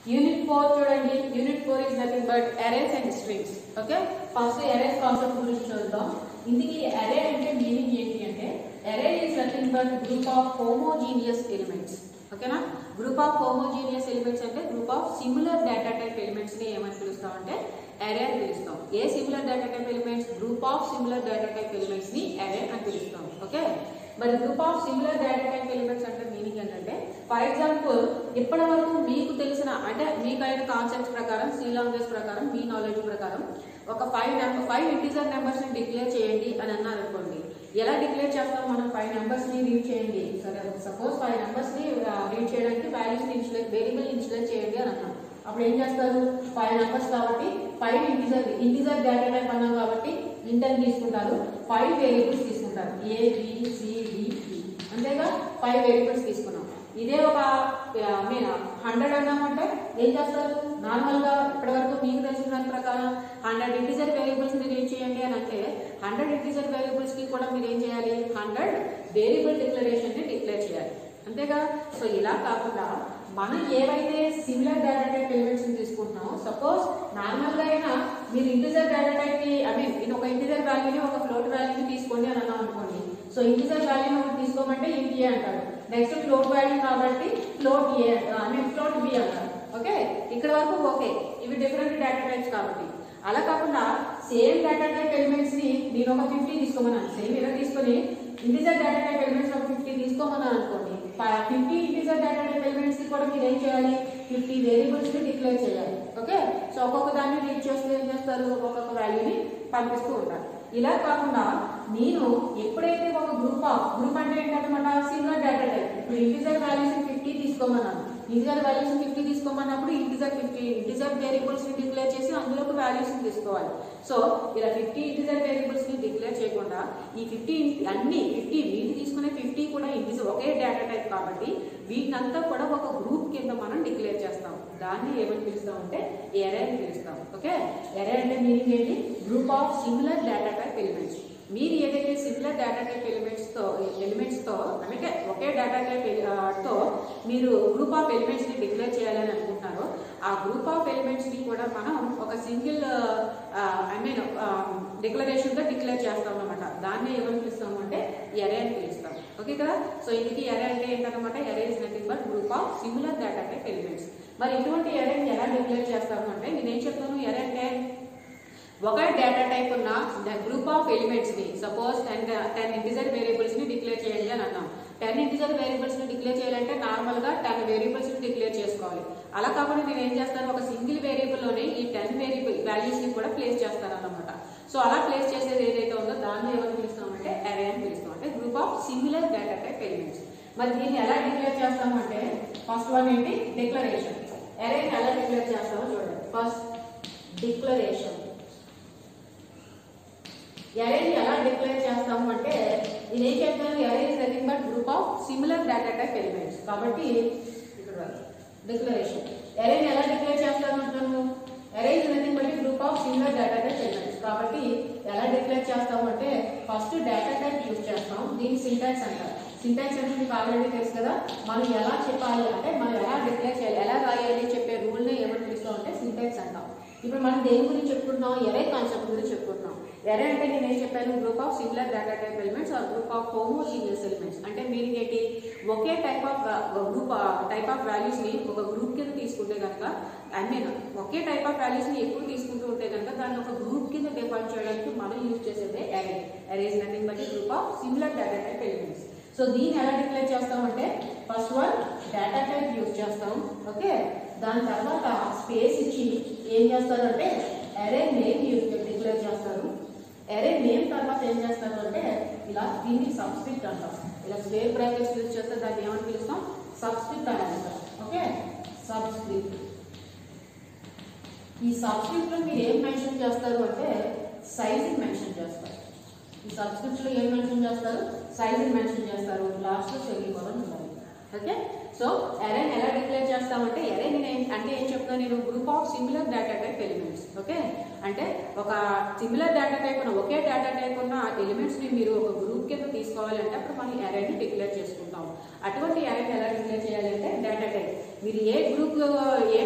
Unit four చూడండి unit four is nothing but arrays and strings okay first arrays concept గురించి చూద్దాం ఇందుకే array అంటే మీనింగ్ ఏంటి అంటే array is nothing but group of homogeneous elements ఓకేనా గ్రూప్ ఆఫ్ హోమోజీనియస్ ఎలిమెంట్స్ అంటే group of similar data type elements ని ఏమని పిలుస్తాం అంటే అరే అని పిలుస్తాం a similar data type elements group of similar data type elements ని అరే అని పిలుస్తాం ఓకే మరి group of similar data type elements అంటే మీనింగ్ ఏంటంటే ఫర్ ఎగ్జాంపుల్ ఇప్పటి వరకు మీకు తెలిసిన అంటే మీకు అయిన కాన్సెప్ట్స్ ప్రకారం సి లాంగ్వేజ్ ప్రకారం మీ నాలెడ్జ్ ప్రకారం ఒక five number five integer numbers ని డిక్లేర్ చేయండి అని అన్నారు అనుకోండి ఎలా డిక్లేర్ చేస్తాం మనం ఫైవ్ నెంబర్స్ ని రీడ్ చేయండి సరే సపోజ్ ఫైవ్ నెంబర్స్ ని రీడ్ చేయడానికి వాల్యూస్ ని ఇన్స్టేట్ వేరియబుల్ ఇన్స్టేట్ చేయండి అని అన్నాం అప్పుడు ఏం చేస్తారు ఫైవ్ నెంబర్స్ కాబట్టి five integer integer data type అన్నాం కాబట్టి ఇంటర్ తీసుకుంటారు ఫైవ్ వేరియబుల్స్ తీసుకుంటారు ఏ బి సి డి ఈ అంతేగా ఫైవ్ వేరియబుల్స్ తీసుకున్నాం ఇదే ఒక మీన్ హండ్రెడ్ అన్నామంటే ఏం చేస్తారు నార్మల్ గా ఇప్పటి వరకు మీకు తెలిసిన దాని ప్రకారం హండ్రెడ్ ఇంటిజర్ వేరియబుల్స్ ని రీడ్ చేయండి అని అంటే హండ్రెడ్ ఇంటిజర్ వేరియబుల్స్ కి కూడా మీరు ఏం చేయాలి హండ్రెడ్ వేరియబుల్ డిక్లరేషన్ ని డిక్లేర్ చేయాలి అంతేగా సో ఇలా కాకుండా మనం ఏవైతే సిమిలర్ డేటా టైప్ ఎలిమెంట్స్ తీసుకుంటున్నామో సపోజ్ నార్మల్ గా అయినా మీరు ఇంటిజర్ డేటా టైప్ ని ఐ మీన్ నేను ఒక ఇంటిజర్ వాల్యూని ఒక ఫ్లోట్ వాల్యూని తీసుకోండి అని అన్నాం అనుకోండి సో ఇంటిజర్ వాల్యూని ఒకటి తీసుకోమంటే ఇంటి ఏ అంటారు నెక్స్ట్ ఫ్లోట్ వాల్యూ కాబట్టి float a I mean float b అంటారు ఓకే ఇక్కడ వరకు ఓకే ఇవి డిఫరెంట్ డేటా టైప్స్ కాబట్టి అలా కాకుండా సేమ్ డేటా టైప్ ఎలిమెంట్స్ ని నేను ఒక ఫిఫ్టీ తీసుకోమన్నాను సేమ్ ఇలా తీసుకొని ఇంటిజర్ డేటా టైప్ ఎలిమెంట్స్ ఒక ఫిఫ్టీ తీసుకోమన్నాను అనుకోండి fifty integer data type elements కి కూడా మీరు ఏం చేయాలి ఫిఫ్టీ వేరియబుల్స్ ని డిక్లేర్ చేయాలి ఓకే సో ఒక్కొక్క దాన్ని రీడ్ చేస్తే ఏం చేస్తారు ఒక్కొక్క వాల్యూని పంపిస్తూ ఉంటారు ఇలా కాకుండా నేను ఎప్పుడైతే ఒక గ్రూప్ ఆఫ్ గ్రూప్ అంటే ఏంటన్నమాట సింగల్ డేటా టైప్ ఇప్పుడు ఇంటిజర్ వాల్యూస్ ఫిఫ్టీ తీసుకోమన్నాను ఇంటిజర్ వాల్యూస్ ఫిఫ్టీ తీసుకోమన్నప్పుడు ఇంటిజర్ ఫిఫ్టీ ఇంటిజర్ వేరియబుల్స్ ని డిక్లేర్ చేసి అందులోకి వాల్యూస్ ని తీసుకోవాలి సో ఇలా ఫిఫ్టీ ఇంటిజర్ వేరియబుల్స్ ని డిక్లేర్ చేయకుండా ఈ ఫిఫ్టీ అన్ని ఫిఫ్టీ వీటి తీసుకునే ఫిఫ్టీ కూడా ఇంటిజర్ ఒకే డేటా టైప్ కాబట్టి వీటినంతా కూడా ఒక గ్రూప్ కింద మనం డిక్లేర్ చేస్తాం దాన్ని ఏమని పిలుస్తాం అంటే ఎరే అని పిలుస్తాం ఓకే ఎరే అంటే మీనింగ్ ఏంటి group of similar data type elements మీరు ఏదైతే సిమిలర్ డేటా టైప్ ఎలిమెంట్స్ తో ఎలిమెంట్స్ తో అంటే ఒకే డేటా టైప్ తో మీరు గ్రూప్ ఆఫ్ ఎలిమెంట్స్ ని డిక్లేర్ చేయాలని అనుకుంటున్నారో ఆ గ్రూప్ ఆఫ్ ఎలిమెంట్స్ ని కూడా మనం ఒక సింగిల్ ఐ మీన్ డిక్లరేషన్ గా డిక్లేర్ చేస్తాం అనమాట దాన్ని ఏమని పిలుస్తాము అంటే ఎరే అని పిలుస్తాం ఓకే కదా సో ఇందుకు ఎరే అంటే ఏంటన్నమాట array is nothing but group of similar data type elements మరి ఇటువంటి ఎరేని ఎలా డిక్లేర్ చేస్తాము అంటే నేనేం చెప్తాను ఎరే అంటే ఒక డేటా టైప్ ఉన్న గ్రూప్ ఆఫ్ ఎలిమెంట్స్ ని suppose ten ten integer variables ని డిక్లేర్ చేయండి అని అన్నాం టెన్ ఇంటిజర్ వేరియబుల్స్ ని డిక్లేర్ చేయాలంటే నార్మల్ గా టెన్ వేరియబుల్స్ ని డిక్లేర్ చేసుకోవాలి అలా కాకుండా నేను ఏం చేస్తాను ఒక సింగిల్ వేరియబుల్ లోనే ఈ టెన్ వేరియబుల్ వాల్యూస్ ని కూడా ప్లేస్ చేస్తాను అన్నమాట సో అలా ప్లేస్ చేసేది ఏదైతే ఉందో దాన్ని ఏమని పిలుస్తామంటే అరే అని పిలుస్తాం అంటే group of similar data type elements మరి దీన్ని ఎలా డిక్లేర్ చేస్తామంటే ఫస్ట్ వన్ ఏంటి డిక్లరేషన్ అరేని ఎలా డిక్లేర్ చేస్తామో చూడండి ఫస్ట్ డిక్లరేషన్ ఎరేని ఎలా డిక్లేర్ చేస్తాము అంటే నేను ఏం చెప్తాను array is nothing but group of similar data type elements కాబట్టి ఇక్కడ డిక్లరేషన్ ఎరేని ఎలా డిక్లేర్ చేస్తాను అంటాను array is nothing but group of similar data type elements కాబట్టి ఎలా డిక్లేర్ చేస్తాము అంటే ఫస్ట్ డేటా టైప్ యూజ్ చేస్తాం దీని సింటాక్స్ అంటారు సింటాక్స్ అంటే మీకు ఆల్రెడీ తెలుసు కదా మనం ఎలా చెప్పాలి అంటే మనం ఎలా డిక్లేర్ చేయాలి ఎలా రాయాలి చెప్పే రూల్ ని ఏమని పిలుస్తాం అంటే సింటాక్స్ అంటాం ఇప్పుడు మనం దేని గురించి చెప్పుకుంటున్నాం ఎరే కాన్సెప్ట్ గురించి చెప్పుకుంటున్నాం ఎరే అంటే నేను ఏం చెప్పాను group of similar data type elements are group of homogeneous elements అంటే మీనింగ్ ఏంటి ఒకే type of group type of values ని ఒక గ్రూప్ కింద తీసుకుంటే కనుక ఐ మీన్ ఒకే టైప్ ఆఫ్ వాల్యూస్ ని ఎక్కువ తీసుకుంటూ ఉంటే కనుక దాన్ని ఒక గ్రూప్ కింద డిఫైన్ చేయడానికి మనం యూజ్ చేసేదే array array is nothing but group of similar data type elements so దీన్ని ఎలా డిక్లేర్ చేస్తామంటే first one data type use చేస్తాం ఓకే దాని తర్వాత స్పేస్ ఇచ్చి ఏం చేస్తారంటే అరే నేమ్ యూజ్ డిక్లేర్ చేస్తారు అరే నేమ్ తర్వాత ఏం చేస్తారు అంటే ఇలా దీన్ని సబ్స్క్రిప్ట్ అంటాం ఇలా స్క్వేర్ బ్రాకెట్స్ యూజ్ చేస్తే దాన్ని ఏమని పిలుస్తాం సబ్స్క్రిప్ట్ అని అంటాం ఓకే సబ్స్క్రిప్ట్ ఈ సబ్స్క్రిప్ట్ లో మీరు ఏం మెన్షన్ చేస్తారు అంటే సైజ్ మెన్షన్ చేస్తారు ఈ సబ్స్క్రిప్ట్ లో ఏం మెన్షన్ చేస్తారు సైజ్ మెన్షన్ చేస్తారు లాస్ట్ లో సెమీకోలన్ ఉండాలి ఓకే సో ఎరే ఎలా డిక్లేర్ చేస్తామంటే ఎరే నేను ఏం- అంటే ఏం చెప్తాను నేను group of similar data type elements okay అంటే ఒక సిమిలర్ డేటా టైప్ ఉన్న ఒకే డేటా టైప్ ఉన్న ఎలిమెంట్స్ ని మీరు ఒక గ్రూప్ కింద తీసుకోవాలంటే అప్పుడు మనం ఎరేని డిక్లేర్ చేసుకుంటాం అటువంటి ఎరేని ఎలా డిక్లేర్ చేయాలంటే డేటా టైప్ మీరు ఏ గ్రూప్ ఏ టైప్ ఆఫ్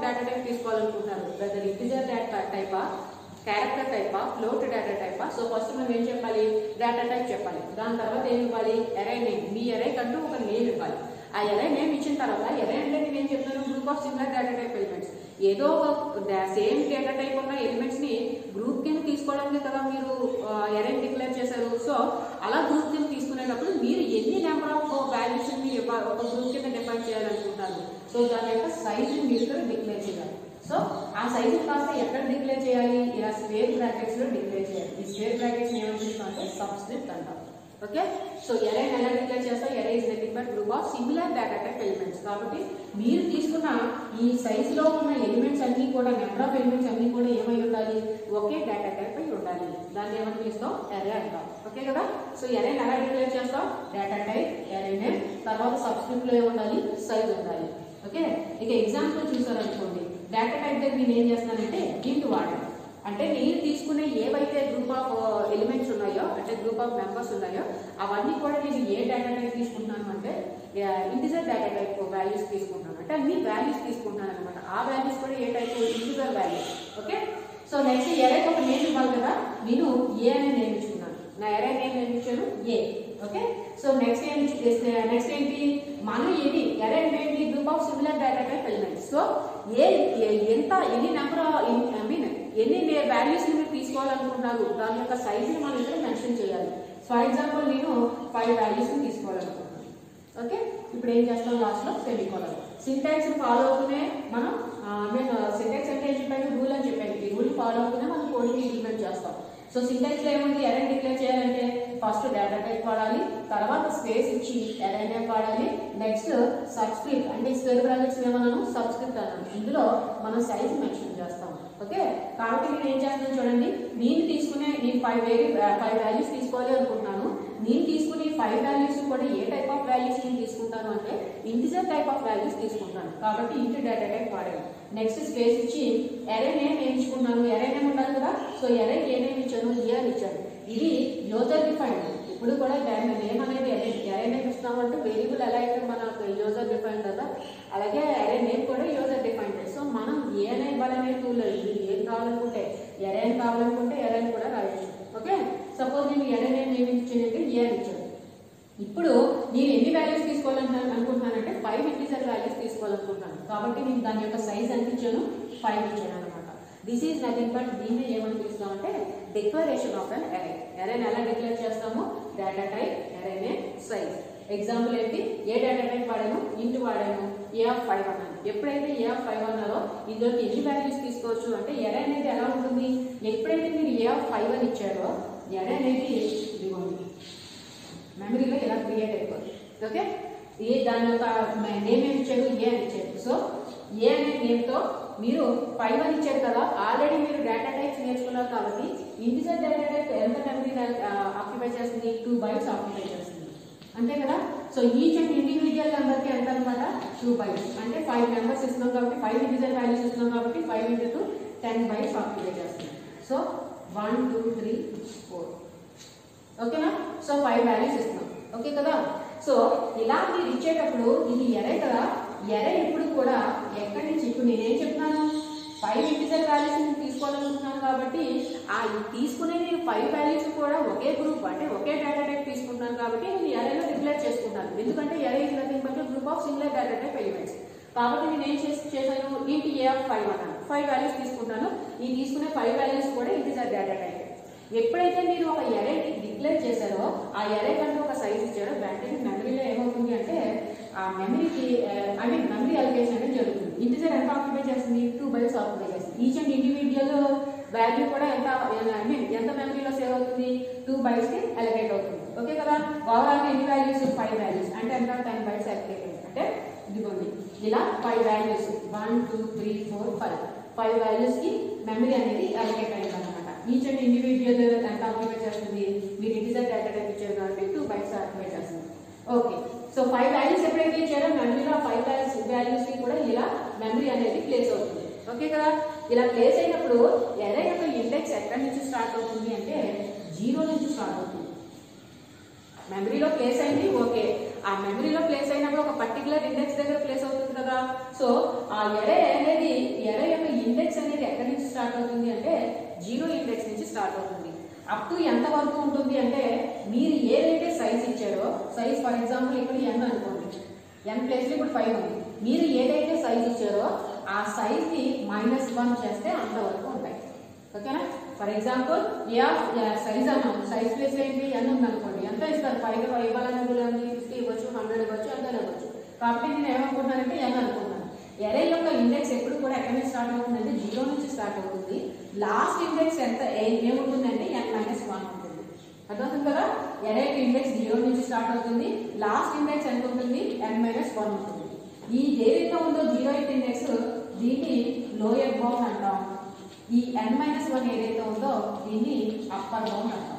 డేటా టైప్ తీసుకోవాలనుకుంటున్నారు వెదర్ ఇంటిజర్ డేటా టైపా క్యారెక్టర్ టైపా ఫ్లోట్ డేటా టైపా సో ఫస్ట్ మనం ఏం చెప్పాలి డేటా టైప్ చెప్పాలి దాని తర్వాత ఏం ఇవ్వాలి ఎరే నేమ్ మీ ఎరే కంటూ ఒక నేమ్ ఇవ్వాలి ఆ ఎరే నేమ్ ఇచ్చిన తర్వాత ఎరే అంటే నేను ఏం చెప్తాను group of similar data type elements ఏదో ఒక సేమ్ డేటా టైప్ ఉన్న ఎలిమెంట్స్ ని గ్రూప్ కింద తీసుకోవడానికి కదా మీరు ఎరే డిక్లేర్ చేశారు సో అలా గ్రూప్ కింద తీసుకునేటప్పుడు మీరు ఎన్ని నెంబర్ ఆఫ్ వాల్యూస్ మీరు ఇవ్వ- ఒక గ్రూప్ కింద డిఫైన్ చేయాలనుకుంటారు సో దాని యొక్క సైజుని మీరు ఇక్కడ డిక్లేర్ చేయాలి సో ఆ సైజు కాస్త ఎక్కడ డిక్లేర్ చేయాలి ఇలా స్క్వేర్ బ్రాకెట్స్ లో డిక్లేర్ చేయాలి ఈ స్క్వేర్ బ్రాకెట్స్ ఏమంటున్నాం అంటే సబ్స్క్రిప్ట్ అంటాం ఓకే సో ఎరే ఎలా డిక్లేర్ చేస్తాం array is nothing but group of similar data type elements కాబట్టి మీరు తీసుకున్న ఈ సైజ్ లో ఉన్న ఎలిమెంట్స్ అన్ని కూడా నెంబర్ ఆఫ్ ఎలిమెంట్స్ అన్ని కూడా ఏమై ఉండాలి ఒకే డేటా టైప్ అయి ఉండాలి దాన్ని ఏమని పిలుస్తాం ఎరే అంటాం ఓకే కదా సో ఎరే ఎలా డిక్లేర్ చేస్తాం డేటా టైప్ ఎరే నేమ్ తర్వాత సబ్స్క్రిప్ట్ లో ఏముండాలి సైజ్ ఉండాలి ఓకే ఇక ఎగ్జాంపుల్ చూసారనుకోండి డేటా టైప్ దగ్గర నేను ఏం చేస్తున్నానంటే ఇంటూ వాడాను అంటే నేను తీసుకునే ఏవైతే గ్రూప్ ఆఫ్ ఎలిమెంట్స్ ఉన్నాయో అంటే గ్రూప్ ఆఫ్ మెంబర్స్ ఉన్నాయో అవన్నీ కూడా నేను ఏ డేటా టైప్ తీసుకుంటున్నాను అంటే ఇంటిజర్ డేటా టైప్ వాల్యూస్ తీసుకుంటున్నాను అంటే అన్ని వాల్యూస్ తీసుకుంటున్నాను అనమాట ఆ వాల్యూస్ కూడా ఏ type integer values okay so next ఎరైకి ఒక నేమ్ ఇవ్వాలి కదా నేను ఏ అనే నేమ్ ఇచ్చుకున్నాను నా ఎరై నేమ్ ఏమి ఇచ్చాను ఏ ఓకే సో నెక్స్ట్ ఏం నెక్స్ట్ ఏంటి మనం ఏది ఎరై అంటే ఏంటి group of similar data type elements so ఏ ఏ- ఎంత ఎన్ని నెంబర్ ఐ మీన్ ఎన్ని వాల్యూస్ మీరు తీసుకోవాలనుకుంటున్నారు దాని యొక్క సైజుని మనం ఇక్కడ మెన్షన్ చేయాలి ఫర్ ఎగ్జాంపుల్ నేను ఫైవ్ వాల్యూస్ తీసుకోవాలనుకుంటున్నాను ఓకే ఇప్పుడు ఏం చేస్తాం లాస్ట్ లో సెమికోలన్ సింటాక్స్ ఫాలో అవుతూనే మనం మేము సింటాక్స్ అంటే ఏం చెప్పాను రూల్ అని చెప్పాను ఈ రూల్ ఫాలో అవుతూనే మనం కోడ్ని ఇంప్లిమెంట్ చేస్తాం సో సింటాక్స్ లో ఏముంది ఎరైన్ డిక్లేర్ చేయాలంటే ఫస్ట్ డేటా టైప్ వాడాలి తర్వాత స్పేస్ ఇచ్చి ఎరైన్ టైప్ వాడాలి నెక్స్ట్ సబ్స్క్రిప్ట్ అంటే స్క్వేర్ బ్రాకెట్స్ ఏమన్నాను సబ్స్క్రిప్ట్ అన్నాను ఇందులో మనం సైజ్ మెన్షన్ చేస్తాం ఓకే కాబట్టి నేను ఏం చేస్తున్నాను చూడండి నేను తీసుకునే నేను ఫైవ్ వేరీ ఫైవ్ వాల్యూస్ తీసుకోవాలి అనుకుంటున్నాను నేను తీసుకునే ఫైవ్ వాల్యూస్ కూడా ఏ టైప్ ఆఫ్ వాల్యూస్ నేను తీసుకుంటాను అంటే ఇంటిజర్ టైప్ ఆఫ్ వాల్యూస్ తీసుకుంటాను కాబట్టి ఇంటి డేటా టైప్ వాడాను నెక్స్ట్ స్పేస్ ఇచ్చి ఎరే నేమ్ ఎంచుకున్నాను ఎరే నేమ్ ఉండాలి కదా సో ఎరే ఏ నేమ్ ఇచ్చాను ఏ అని ఇచ్చాను ఇది యూజర్ డిఫైన్డ్ ఇప్పుడు కూడా దాని నేమ్ అనేది ఎరే ఎరే నేమ్ ఇస్తున్నామంటే వేరియబుల్ ఎలా అయితే మన యూజర్ డిఫైన్డ్ కదా అలాగే ఎరే నేమ్ కూడా యూజర్ డిఫైన్డ్ సో మనం ఏ అనే ఇవ్వాలనే టూల్ ఏం కావాలనుకుంటే ఎరే అని కావాలనుకుంటే ఎరే అని కూడా రాయొచ్చు ఓకే సపోజ్ నేను ఎరే నేమ్ ఏమి ఇచ్చానంటే ఏ అని ఇచ్చాను ఇప్పుడు నేను ఎన్ని వాల్యూస్ తీసుకోవాలంటున్నాను అనుకుంటున్నానంటే ఫైవ్ ఇంటిజర్ వాల్యూస్ తీసుకోవాలనుకుంటున్నాను కాబట్టి నేను దాని యొక్క సైజ్ ఎంత ఇచ్చాను ఫైవ్ ఇచ్చాను అనమాట దిస్ ఈజ్ నథింగ్ బట్ దీన్ని ఏమని పిలుస్తామంటే డిక్లరేషన్ ఆఫ్ అన్ ఎరే ఎరేని ఎలా డిక్లేర్ చేస్తాము డేటా టైప్ ఎరేనే సైజ్ ఎగ్జాంపుల్ ఏంటి ఏ డేటా టైప్ వాడాను ఇంటి వాడాను ఏ ఆఫ్ ఫైవ్ అన్నాను ఎప్పుడైతే ఏ ఆఫ్ ఫైవ్ అన్నారో ఇందులోకి ఎన్ని వాల్యూస్ తీసుకోవచ్చు అంటే ఎరే అనేది ఎలా ఉంటుంది ఎప్పుడైతే మీరు ఏ ఆఫ్ ఫైవ్ అని ఇచ్చారో ఎరే అనేది ఇదిగోండి మెమరీలో ఇలా క్రియేట్ అయిపోతుంది ఓకే ఏ దాని యొక్క నేమ్ ఏమి ఇచ్చారు ఏ అని ఇచ్చారు సో ఏ అనే నేమ్తో మీరు ఫైవ్ అని ఇచ్చారు కదా ఆల్రెడీ మీరు డేటా టైప్స్ నేర్చుకున్నారు కాబట్టి ఇంటిజర్ డేటా టైప్ ఎంత మెమరీ ఆక్యుపై చేస్తుంది టూ బైట్స్ ఆక్యుపై చేస్తుంది అంతే కదా సో ఈచ్ అండ్ ఇండివిజువల్ నెంబర్కి ఎంత అనమాట టూ బైట్స్ అంటే ఫైవ్ నెంబర్స్ ఇస్తున్నాం కాబట్టి ఫైవ్ ఇంటిజర్ వాల్యూస్ ఇస్తున్నాం కాబట్టి five into two ten bytes occupy చేస్తుంది so one two three four ఓకేనా సో ఫైవ్ వాల్యూస్ ఇస్తున్నాం ఓకే కదా సో ఇలా మీరు ఇచ్చేటప్పుడు ఇది ఎరే కదా ఎరే ఎప్పుడు కూడా ఎక్కడి నుంచి ఇప్పుడు నేనేం చెప్తున్నాను ఫైవ్ ఇంటిజర్ వాల్యూస్ నేను తీసుకోవాలనుకుంటున్నాను కాబట్టి ఆ తీసుకునే నేను ఫైవ్ వాల్యూస్ కూడా ఒకే గ్రూప్ అంటే ఒకే డేటా టైప్ తీసుకుంటున్నాను కాబట్టి నేను ఎరేలో డిక్లేర్ చేసుకుంటాను ఎందుకంటే array is nothing but group of similar data type elements కాబట్టి నేను ఏం చేసి చేశాను ఇంటి ఏ ఆఫ్ ఫైవ్ అన్నాను ఫైవ్ వాల్యూస్ తీసుకుంటాను ఈ తీసుకునే ఫైవ్ వాల్యూస్ కూడా ఇంటిజర్ డేటా టైప్ ఎప్పుడైతే మీరు ఒక ఎరే డిక్లేర్ చేశారో ఆ ఎరే కంటే ఒక సైజ్ ఇచ్చారో వెంటనే మెమరీలో ఏమవుతుంది అంటే ఆ మెమరీకి ఐ మీన్ మెమరీ అలికేషన్ అనేది జరుగుతుంది ఇంటిజర్ ఎంత ఆక్యుపై చేస్తుంది టూ బైట్స్ ఆక్యుపై చేస్తుంది ఈచ్ అండ్ ఇండివిజువల్ వాల్యూ కూడా ఎంత ఐ మీన్ ఎంత మెమరీలో సేవ్ అవుతుంది టూ బైట్స్ కి అలకేట్ అవుతుంది ఓకే కదా ఓవరాల్ గా ఎన్ని వాల్యూస్ ఫైవ్ వాల్యూస్ అంటే ఎంత టెన్ బైట్స్ అలకేట్ అవుతుంది అంటే ఇదిగోండి ఇలా five values one two three four five five values కి మెమరీ అనేది అలకేట్ అయింది అనమాట ఈచ్ అండ్ ఇండివిజువల్ ఎంత ఆక్యుపై చేస్తుంది మీరు ఇంటిజర్ డేటా టైప్ ఇచ్చారు కాబట్టి టూ బైట్స్ ఆక్యుపై చేస్తుంది ఓకే సో ఫైవ్ వాల్యూస్ ఎప్పుడైతే ఇచ్చారో మెమరీలో ఫైవ్ వాల్యూస్ వాల్యూస్ కి కూడా ఇలా మెమరీ అనేది ప్లేస్ అవుతుంది ఓకే కదా ఇలా ప్లేస్ అయినప్పుడు ఎరే యొక్క ఇండెక్స్ ఎక్కడి నుంచి స్టార్ట్ అవుతుంది అంటే జీరో నుంచి స్టార్ట్ అవుతుంది మెమరీలో ప్లేస్ అయింది ఓకే ఆ మెమరీలో ప్లేస్ అయినప్పుడు ఒక పర్టికులర్ ఇండెక్స్ దగ్గర ప్లేస్ అవుతుంది కదా సో ఆ ఎరే అనేది స్టార్ట్ అవుతుంది అంటే జీరో ఇండెక్స్ నుంచి స్టార్ట్ అవుతుంది అప్ టు ఎంత వరకు ఉంటుంది అంటే మీరు ఏదైతే సైజ్ ఇచ్చారో సైజ్ ఫర్ ఎగ్జాంపుల్ ఇక్కడ ఎన్ అనుకోండి ఎన్ ప్లేస్లో ఇప్పుడు ఫైవ్ ఉంది మీరు ఏదైతే సైజ్ ఇచ్చారో ఆ సైజ్కి మైనస్ వన్ చేస్తే అంతవరకు ఉంటాయి ఓకేనా for example A of size అన్నాం సైజ్ ప్లేస్ ఏంటి ఎన్ ఉంది అనుకోండి ఎంత ఇస్తారు ఫైవ్ ఫైవ్ ఇవ్వాలని ఫిఫ్టీ ఇవ్వచ్చు హండ్రెడ్ ఇవ్వచ్చు ఎంత ఇవ్వచ్చు కాబట్టి నేను ఏమనుకుంటున్నానంటే ఎన్ అనుకుంటున్నాను ఎరే యొక్క ఇండెక్స్ ఎప్పుడు కూడా ఎక్కడ నుంచి స్టార్ట్ అవుతుందంటే జీరో నుంచి స్టార్ట్ అవుతుంది లాస్ట్ ఇండెక్స్ ఎంత ఏ- ఏముంటుందంటే ఎన్ మైనస్ వన్ ఉంటుంది అర్థమవుతుంది కదా ఎరే యొక్క ఇండెక్స్ జీరో నుంచి స్టార్ట్ అవుతుంది లాస్ట్ ఇండెక్స్ ఎంత ఉంటుంది ఎన్ మైనస్ వన్ ఉంటుంది ఈ ఏదైతే ఉందో జీరో ఎయిట్ ఇండెక్స్ దీన్ని లోయర్ బౌండ్ అంటాం ఈ ఎన్ మైనస్ వన్ ఏదైతే ఉందో దీన్ని అప్పర్ బౌండ్ అంటాం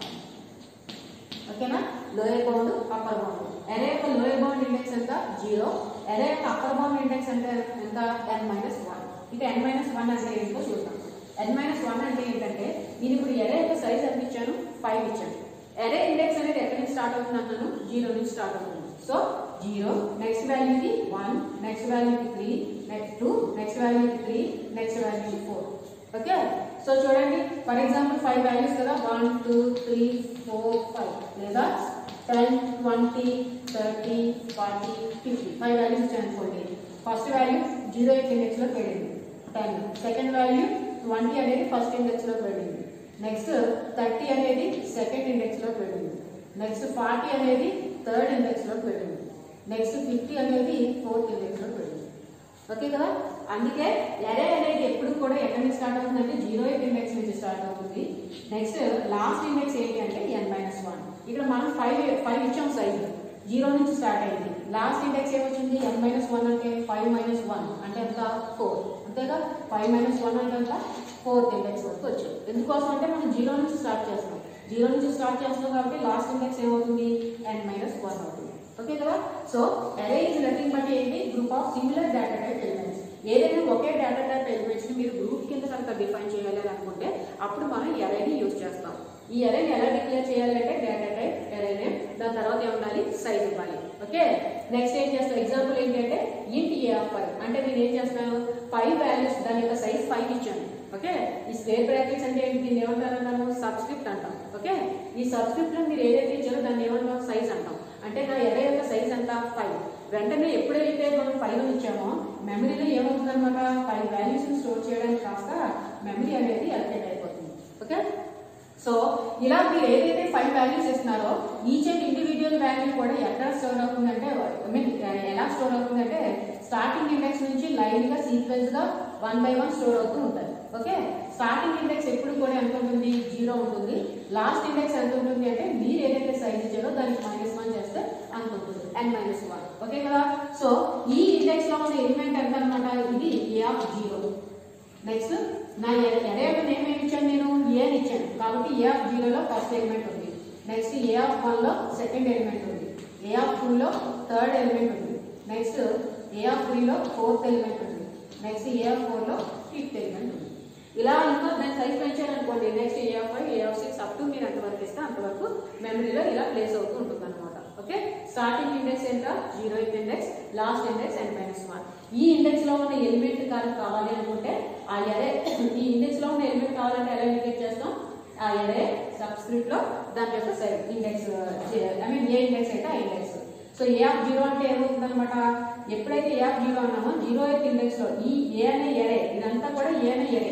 ఓకేనా lower bound upper bound array యొక్క లోయర్ బౌండ్ ఇండెక్స్ ఎంత జీరో ఎరే యొక్క అప్పర్ బౌండ్ ఇండెక్స్ ఎంత ఎంత ఎన్ మైనస్ వన్ ఇక ఎన్ మైనస్ వన్ అంటే ఏంటో చూద్దాం ఎన్ మైనస్ వన్ అంటే ఏంటంటే నేను ఇప్పుడు ఎరే యొక్క సైజ్ ఎంత ఇచ్చాను ఫైవ్ ఇచ్చాను ఎరే ఇండెక్స్ అనేది ఎక్కడి నుంచి స్టార్ట్ అవుతుంది అన్నాను జీరో నుంచి స్టార్ట్ అవుతుంది సో జీరో నెక్స్ట్ వాల్యూకి వన్ నెక్స్ట్ వాల్యూకి త్రీ నెక్స్ట్ టూ నెక్స్ట్ వాల్యూకి త్రీ నెక్స్ట్ వాల్యూకి ఫోర్ ఓకే సో చూడండి ఫర్ ఎగ్జాంపుల్ ఫైవ్ వాల్యూస్ కదా one two three four five లేదా ten twenty thirty forty fifty five values ఇచ్చాను అనుకోండి ఫస్ట్ వాల్యూ జీరో ఎయిట్ ఇండెక్స్లో వెళ్ళింది టెన్ సెకండ్ వాల్యూ ట్వంటీ అనేది ఫస్ట్ ఇండెక్స్లో వెళ్ళింది నెక్స్ట్ థర్టీ అనేది సెకండ్ ఇండెక్స్లోకి వెళ్ళింది నెక్స్ట్ ఫార్టీ అనేది థర్డ్ ఇండెక్స్లోకి వెళ్ళింది నెక్స్ట్ ఫిఫ్టీ అనేది ఫోర్త్ ఇండెక్స్లోకి వెళ్ళింది ఓకే కదా అందుకే ఎరే అనేది ఎప్పుడు కూడా ఎక్కడి నుంచి స్టార్ట్ అవుతుంది అంటే జీరో ఎయిట్ ఇండెక్స్ నుంచి స్టార్ట్ అవుతుంది నెక్స్ట్ లాస్ట్ ఇండెక్స్ ఏంటి అంటే ఎన్ మైనస్ వన్ ఇక్కడ మనం ఫైవ్ ఫైవ్ ఇచ్చాం సైజ్ జీరో నుంచి స్టార్ట్ అయింది లాస్ట్ ఇండెక్స్ ఏమొచ్చింది ఎన్ మైనస్ వన్ అంటే ఫైవ్ మైనస్ వన్ అంటే ఎంత ఫోర్ అంతేగా ఫైవ్ మైనస్ వన్ అంటే ఎంత ఫోర్త్ ఇండెక్స్ వరకు వచ్చాం ఎందుకోసం అంటే మనం జీరో నుంచి స్టార్ట్ చేస్తాం జీరో నుంచి స్టార్ట్ చేస్తున్నాం కాబట్టి లాస్ట్ ఇండెక్స్ ఏమవుతుంది ఎన్ మైనస్ వన్ అవుతుంది ఓకే కదా so array is nothing but ఏంటి group of similar data type elements ఏదైనా ఒకే డేటా టైప్ ఎలిమెంట్స్ ని మీరు గ్రూప్ కింద కనుక డిఫైన్ చేయాలి అని అనుకుంటే అప్పుడు మనం ఎరేని యూజ్ చేస్తాం ఈ ఎరేని ఎలా డిక్లేర్ చేయాలి అంటే డేటా టైప్ ఎరే నేమ్ దాని తర్వాత ఏముండాలి సైజ్ ఇవ్వాలి ఓకే నెక్స్ట్ ఏం చేస్తాం ఎగ్జాంపుల్ ఏంటంటే ఇంట్ ఏ ఆఫ్ ఫైవ్ అంటే నేను ఏం చేస్తున్నాను ఫైవ్ వాల్యూస్ దాని యొక్క సైజ్ ఫైవ్ ఇచ్చాను ఓకే ఈ స్క్వేర్ బ్రాకెట్స్ అంటే ఏంటి దీన్ని ఏమంటారు అన్నాము సబ్స్క్రిప్ట్ అంటాం ఓకే ఈ సబ్స్క్రిప్ట్ లో మీరు ఏదైతే ఇచ్చారో దాన్ని ఏమంటాం సైజ్ అంటాం అంటే నా ఎరే యొక్క సైజ్ ఎంత ఫైవ్ వెంటనే ఎప్పుడైతే మనం ఫైవ్ ఇచ్చామో మెమరీలో ఏమవుతుంది అనమాట ఫైవ్ వాల్యూస్ స్టోర్ చేయడానికి కాస్త మెమరీ అనేది అలకేట్ అయిపోతుంది ఓకే సో ఇలా మీరు ఏదైతే ఫైవ్ వాల్యూస్ ఇస్తున్నారో ఈచ్ అండ్ ఇండివిజువల్ వాల్యూ కూడా ఎక్కడ స్టోర్ అవుతుందంటే ఐ మీన్ ఎలా స్టోర్ అవుతుందంటే స్టార్టింగ్ ఇండెక్స్ నుంచి లైన్ గా సీక్వెన్స్ గా వన్ బై వన్ స్టోర్ అవుతూ ఉంటుంది ఓకే స్టార్టింగ్ ఇండెక్స్ ఎప్పుడు కూడా ఎంత ఉంటుంది జీరో ఉంటుంది లాస్ట్ ఇండెక్స్ ఎంత ఉంటుంది అంటే మీరు ఏదైతే సైజ్ ఇచ్చారో దానికి మైనస్ వన్ చేస్తే అంత ఉంటుంది ఎన్ మైనస్ వన్ ఓకే కదా సో ఈ ఇండెక్స్ లో ఉన్న ఎలిమెంట్ ఎంత అనమాట ఇది ఏ ఆఫ్ జీరో నెక్స్ట్ నా ఎరే యొక్క నేమ్ ఏమి ఇచ్చాను నేను ఏ అని ఇచ్చాను కాబట్టి ఏ ఆఫ్ జీరోలో ఫస్ట్ ఎలిమెంట్ ఉంది నెక్స్ట్ ఏ ఆఫ్ వన్లో సెకండ్ ఎలిమెంట్ ఉంది ఏ ఆఫ్ టూలో థర్డ్ ఎలిమెంట్ ఉంది నెక్స్ట్ ఏ ఆఫ్ త్రీలో ఫోర్త్ ఎలిమెంట్ ఉంది నెక్స్ట్ ఏ ఆఫ్ ఫోర్లో ఫిఫ్త్ ఎలిమెంట్ ఉంది ఇలా ఇంకా దాని సైజ్ పెంచారనుకోండి next A of five A of six up to మీరు ఎంతవరకు ఇస్తే అంతవరకు మెమరీలో ఇలా ప్లేస్ అవుతూ ఉంటుంది అనమాట ఓకే స్టార్టింగ్ ఇండెక్స్ ఎంత zero index last index and minus one ఈ ఇండెక్స్ లో ఉన్న ఎలిమెంట్ కనుక కావాలి అనుకుంటే ఆ ఎరే ఈ ఇండెక్స్ లో ఉన్న ఎలిమెంట్ కావాలంటే ఎలా ఇండికేట్ చేస్తాం ఆ ఎరే సబ్స్క్రిప్ట్ లో దాని యొక్క size index I mean A index అయితే ఆ index so A of zero అంటే ఏమవుతుంది అనమాట ఎప్పుడైతే ఏ ఆఫ్ జీరో అన్నామో జీరో ఎయిత్ ఇండెక్స్ లో ఈ ఏ అనే ఎరే ఇదంతా కూడా ఏ అనే ఎరే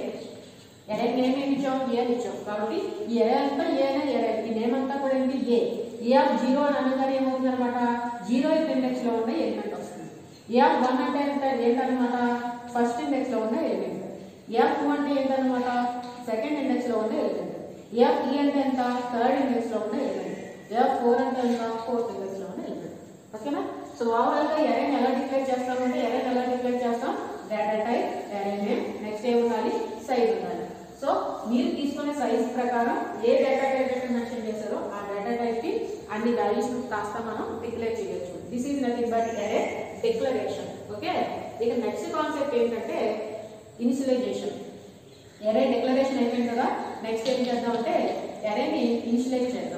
ఎరే నేమ్ ఏమి ఇచ్చాం ఏ అని ఇచ్చాం కాబట్టి ఈ ఎరే అంతా ఏ అనే ఎరే ఈ నేమ్ అంతా కూడా ఏంటి ఏ ఏ ఆఫ్ జీరో అని అనగానే ఏమవుతుంది అనమాట జీరో ఎయిత్ ఇండెక్స్ లో ఉన్న ఎలిమెంట్ వస్తుంది ఏ ఆఫ్ వన్ అంటే ఎంత ఏంటనమాట ఫస్ట్ ఇండెక్స్ లో ఉన్న ఎలిమెంట్ ఏ ఆఫ్ టూ అంటే ఏంటనమాట సెకండ్ ఇండెక్స్ లో ఉన్న ఎలిమెంట్ ఏ ఆఫ్ త్రీ అంటే ఎంత థర్డ్ ఇండెక్స్ లో ఉన్న ఎలిమెంట్ ఏ ఆఫ్ ఫోర్ అంటే ఎంత ఫోర్త్ ఇండెక్స్ లో ఉన్న ఎలిమెంట్ ఓకేనా సో ఓవరాల్ గా ఎరైన్ ఎలా డిక్లేర్ చేస్తామంటే ఎరైన్ ఎలా డిక్లేర్ చేస్తాం data type array name next ఏం ఉండాలి సైజ్ ఉండాలి సో మీరు తీసుకునే సైజ్ ప్రకారం ఏ డేటా టైప్ అయితే మెన్షన్ చేశారో ఆ డేటా టైప్ కి అన్ని వాల్యూస్ కాస్త మనం డిక్లేర్ చేయొచ్చు this is nothing but array declaration okay ఇక నెక్స్ట్ కాన్సెప్ట్ ఏంటంటే ఇనిషియలైజేషన్ ఎరే డిక్లరేషన్ అయిపోయింది కదా నెక్స్ట్ ఏం చేద్దాం అంటే ఎరేని ఇనిషియలైజ్ చేద్దాం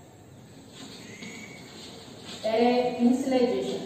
ఎరే ఇన్సులైజేషన్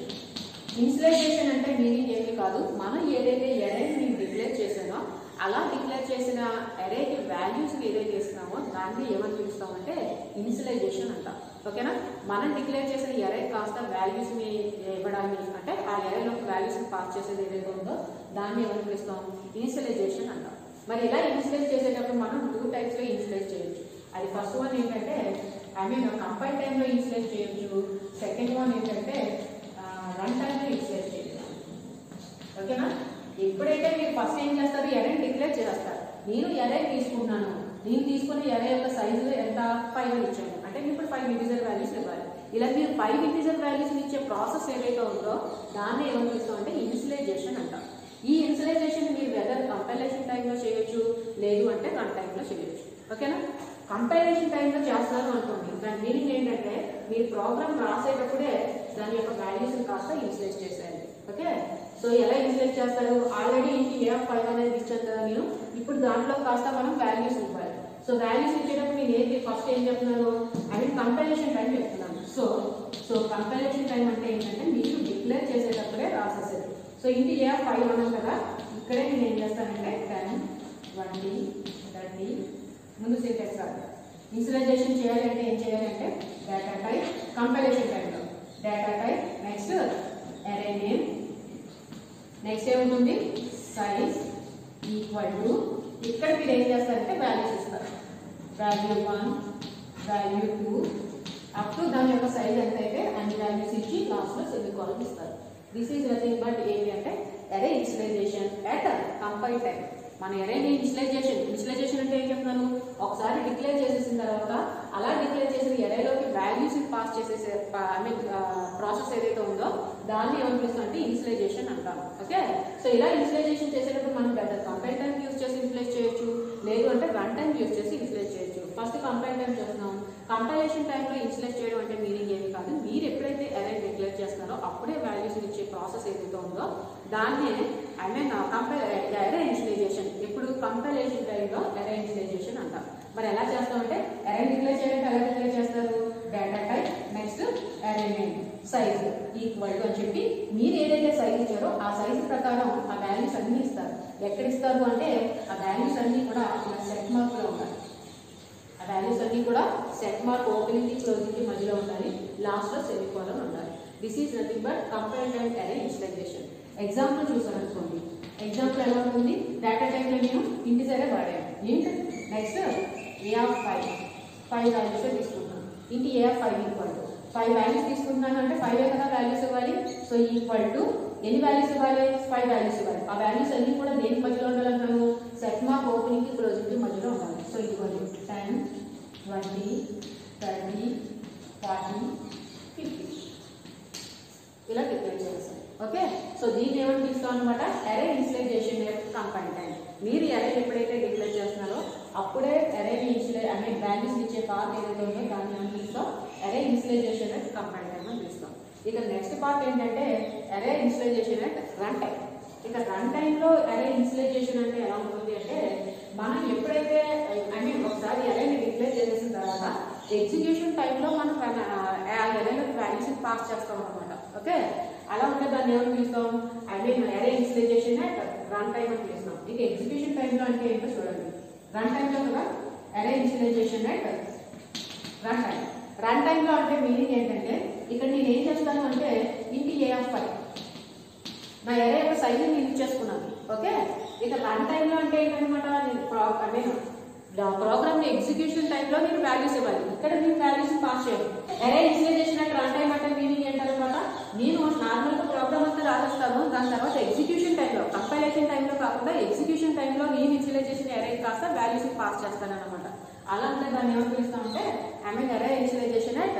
ఇన్సులైజేషన్ అంటే మీనింగ్ ఏమీ కాదు మనం ఏదైతే ఎరే మీరు డిక్లేర్ చేసానో అలా డిక్లేర్ చేసిన చేసిన అరేకి వాల్యూస్ ఏదైతే ఇస్తున్నామో దాన్ని ఏమని పిలుస్తామంటే ఇనిషియలైజేషన్ అంటాం ఓకేనా మనం డిక్లేర్ చేసిన ఎరే కాస్త వాల్యూస్ ని ఇవ్వడానికి అంటే ఆ ఎరేలో వాల్యూస్ ని పాస్ చేసేది ఏదైతే ఉందో దాన్ని ఏమని పిలుస్తాం ఇనిషియలైజేషన్ అంటాం మరి ఇలా ఇనిషియలైజ్ చేసేటప్పుడు మనం టూ టైప్స్ లో ఇనిషియలైజ్ చేయొచ్చు అది ఫస్ట్ వన్ ఏంటంటే ఐ మీన్ కంపైల్ టైంలో ఇనిషియలైజ్ చేయొచ్చు సెకండ్ వన్ ఏంటంటే రన్ టైంలో ఇనిషియలైజ్ చేయొచ్చు ఓకేనా ఎప్పుడైతే మీరు ఫస్ట్ ఏం చేస్తారు ఎరే డిక్లేర్ చేస్తారు నేను ఎరే తీసుకున్నాను నేను తీసుకున్న ఎరే యొక్క సైజు ఎంత ఫైవ్ అని ఇచ్చాను అంటే మీకు ఇప్పుడు ఫైవ్ ఇంటిజర్ వాల్యూస్ ఇవ్వాలి ఇలా మీరు ఫైవ్ ఇంటిజర్ వాల్యూస్ ఇచ్చే ప్రాసెస్ ఏదైతే ఉందో దాన్ని ఏమని పిలుస్తాం అంటే ఇనిషియలైజేషన్ అంటాం ఈ ఇనిషియలైజేషన్ మీరు వెదర్ కంపైలేషన్ టైంలో చేయొచ్చు లేదు అంటే రన్ టైంలో చేయొచ్చు ఓకేనా కంపైలేషన్ టైంలో చేస్తున్నారు అనుకోండి దాని మీనింగ్ ఏంటంటే మీరు ప్రోగ్రామ్ రాసేటప్పుడే దాని యొక్క వాల్యూస్ కాస్త ఇనిషియలైజ్ చేసేయాలి ఓకే సో ఎలా ఇన్సులేట్ చేస్తారు ఆల్రెడీ ఇంటి ఏ ఫైవ్ అనేది ఇచ్చాను కదా నేను ఇప్పుడు దాంట్లో కాస్త మనం వాల్యూస్ ఇవ్వాలి సో వాల్యూస్ ఇచ్చేటప్పుడు నేను ఏంటి ఫస్ట్ ఏం చెప్తున్నాను ఐ మీన్ కంపారిజన్ టైం చెప్తున్నాను సో సో కంపారిజన్ టైం అంటే ఏంటంటే మీరు డిక్లేర్ చేసేటప్పుడే రాసేసేది సో ఇంటి ఏ ఫైవ్ అన్నాం కదా ఇక్కడే నేను ఏం చేస్తానంటే టెన్ ట్వంటీ థర్టీ ముందు సింటెక్స్ రాదు ఇన్సులైజేషన్ చేయాలంటే ఏం చేయాలంటే డేటా టైప్ కంపారిజన్ టైంలో data type next array name next ఏముంటుంది సైజ్ ఈక్వల్ టు ఇక్కడ మీరు ఏం చేస్తారంటే వాల్యూస్ ఇస్తారు value one value two up to దాని యొక్క సైజ్ ఎంత అయితే అన్ని వాల్యూస్ ఇచ్చి లాస్ట్లో సెమీ కాలం ఇస్తారు దిస్ ఈజ్ నథింగ్ బట్ ఏంటి అంటే array initialization at compile time మన ఎరేని ఇన్స్టలైజేషన్ ఇన్స్టలైజేషన్ అంటే ఏం చెప్తున్నాను ఒకసారి డిక్లేర్ చేసేసిన తర్వాత అలా డిక్లేర్ చేసిన ఎరేలోకి వాల్యూస్ పాస్ చేసేసే ఐ మీన్ ప్రాసెస్ ఏదైతే ఉందో దాన్ని ఏమని పిలుస్తాం అంటే ఇన్స్టలైజేషన్ అంటాం ఓకే సో ఇలా ఇన్స్టలైజేషన్ చేసేటప్పుడు మనం బెటర్ కంపైల్ టైం యూస్ చేసి ఇన్స్టలైజ్ చేయొచ్చు లేదు అంటే రన్ టైం యూస్ చేసి ఇన్స్టలైజ్ చేయొచ్చు ఫస్ట్ కంపైల్ టైం చేస్తున్నాం కంపైలేషన్ టైంలో ఇన్స్టలైజ్ చేయడం అంటే మీనింగ్ ఏమి కాదు మీరు ఎప్పుడైతే అరే డిక్లేర్ చేస్తారో అప్పుడే వాల్యూస్ ఇచ్చే ప్రాసెస్ ఏదైతే ఉందో దాన్నే I mean compile array initialization ఇప్పుడు కంపైలేషన్ టైంలో అరే ఇన్స్టలైజేషన్ అంటాం మరి ఎలా చేస్తామంటే అరే డిక్లేర్ చేయాలంటే ఎలా డిక్లేర్ చేస్తారు data type next array name size equal to అని చెప్పి మీరు ఏదైతే సైజ్ ఇచ్చారో ఆ సైజ్ ప్రకారం ఆ వాల్యూస్ అన్ని ఇస్తారు ఎక్కడ ఇస్తారు అంటే ఆ వాల్యూస్ అన్ని కూడా ఇలా సెట్ మార్క్లో ఉండాలి ఆ వాల్యూస్ అన్ని కూడా సెట్ మార్క్ ఓపెనింగ్ కి క్లోజింగ్ కి మధ్యలో ఉండాలి లాస్ట్ లో సెమీకోలన్ ఉండాలి this is nothing but compile and array initialization example చూసాను అనుకోండి ఎగ్జాంపుల్ ఎలా ఉంటుంది డేటా టైప్ లో నేను ఇంటిజరే వాడాను ఏంటి next A of five five values తీసుకుంటున్నాను int A of five equal to five values తీసుకుంటున్నాను అంటే ఫైవ్ కదా వాల్యూస్ ఇవ్వాలి సో ఈక్వల్ టు ఎన్ని వాల్యూస్ ఇవ్వాలి ఫైవ్ వాల్యూస్ ఇవ్వాలి ఆ వాల్యూస్ అన్ని కూడా దేనికి మధ్యలో ఉండాలంటాను సెట్ మార్క్ ఓపెనింగ్ కి క్లోజింగ్ కి మధ్యలో ఉండాలి so equal to ten twenty thirty forty fifty ఇలా డిక్లేర్ చేస్తాం ఓకే సో దీన్ని ఏమని పిలుస్తాం అనమాట అరే ఇన్స్టలైజేషన్ కంపైల్ టైం మీరు అరే ఎప్పుడైతే డిక్లేర్ చేస్తున్నారో అప్పుడే అరే ఇన్స్టలై అనే వాల్యూస్ ఇచ్చే పార్ట్ ఏదైతే ఉందో దాన్ని ఏమని పిలుస్తాం అరే ఇన్స్టలైజేషన్ అట్ కంపైల్ టైం అని పిలుస్తాం ఇక నెక్స్ట్ పార్ట్ ఏంటంటే array initialization at run time ఇక రన్ టైంలో అరే ఇన్స్టలైజేషన్ అంటే ఎలా ఉంటుంది అంటే మనం ఎప్పుడైతే ఐ మీన్ ఒకసారి అరేని డిక్లేర్ చేసేసిన తర్వాత ఎగ్జిక్యూషన్ టైంలో మనం రన్- ఆ అరేలో వాల్యూస్ పాస్ చేస్తాం అనమాట ఓకే అలా ఉంటే దాన్ని ఏమని పిలుస్తాం I mean array initialization at run time అని పిలుస్తాం ఇక ఎగ్జిక్యూషన్ టైంలో అంటే ఏంటో చూడండి రన్ టైంలో కదా array initialization at run time run టైంలో అంటే మీనింగ్ ఏంటంటే ఇక్కడ నేను ఏం చేస్తాను అంటే ఇంటి ఏ ఆఫ్ ఫైవ్ నా ఎరే యొక్క సైజ్ నేను ఇచ్చేసుకున్నాను ఓకే ఇక రన్ టైంలో అంటే ఏంటనమాట నేను pro I mean program execution టైంలో నేను వాల్యూస్ ఇవ్వాలి ఇక్కడ నేను వాల్యూస్ పాస్ చేయాలి ఎరే ఇన్స్టలైజేషన్ అంటే రన్ టైం అంటే మీనింగ్ ఏంటనమాట నేను నార్మల్గా ప్రోగ్రామ్ అంతా రాసేస్తాను దాని తర్వాత ఎగ్జిక్యూషన్ టైంలో కంపైలేషన్ టైంలో కాకుండా ఎగ్జిక్యూషన్ టైంలో నేను ఇన్స్టలైజేషన్ ఎరే కాస్త వాల్యూస్ పాస్ చేస్తాను అనమాట అలా అంటే దాన్ని ఏమని పిలుస్తామంటే I mean array initialization at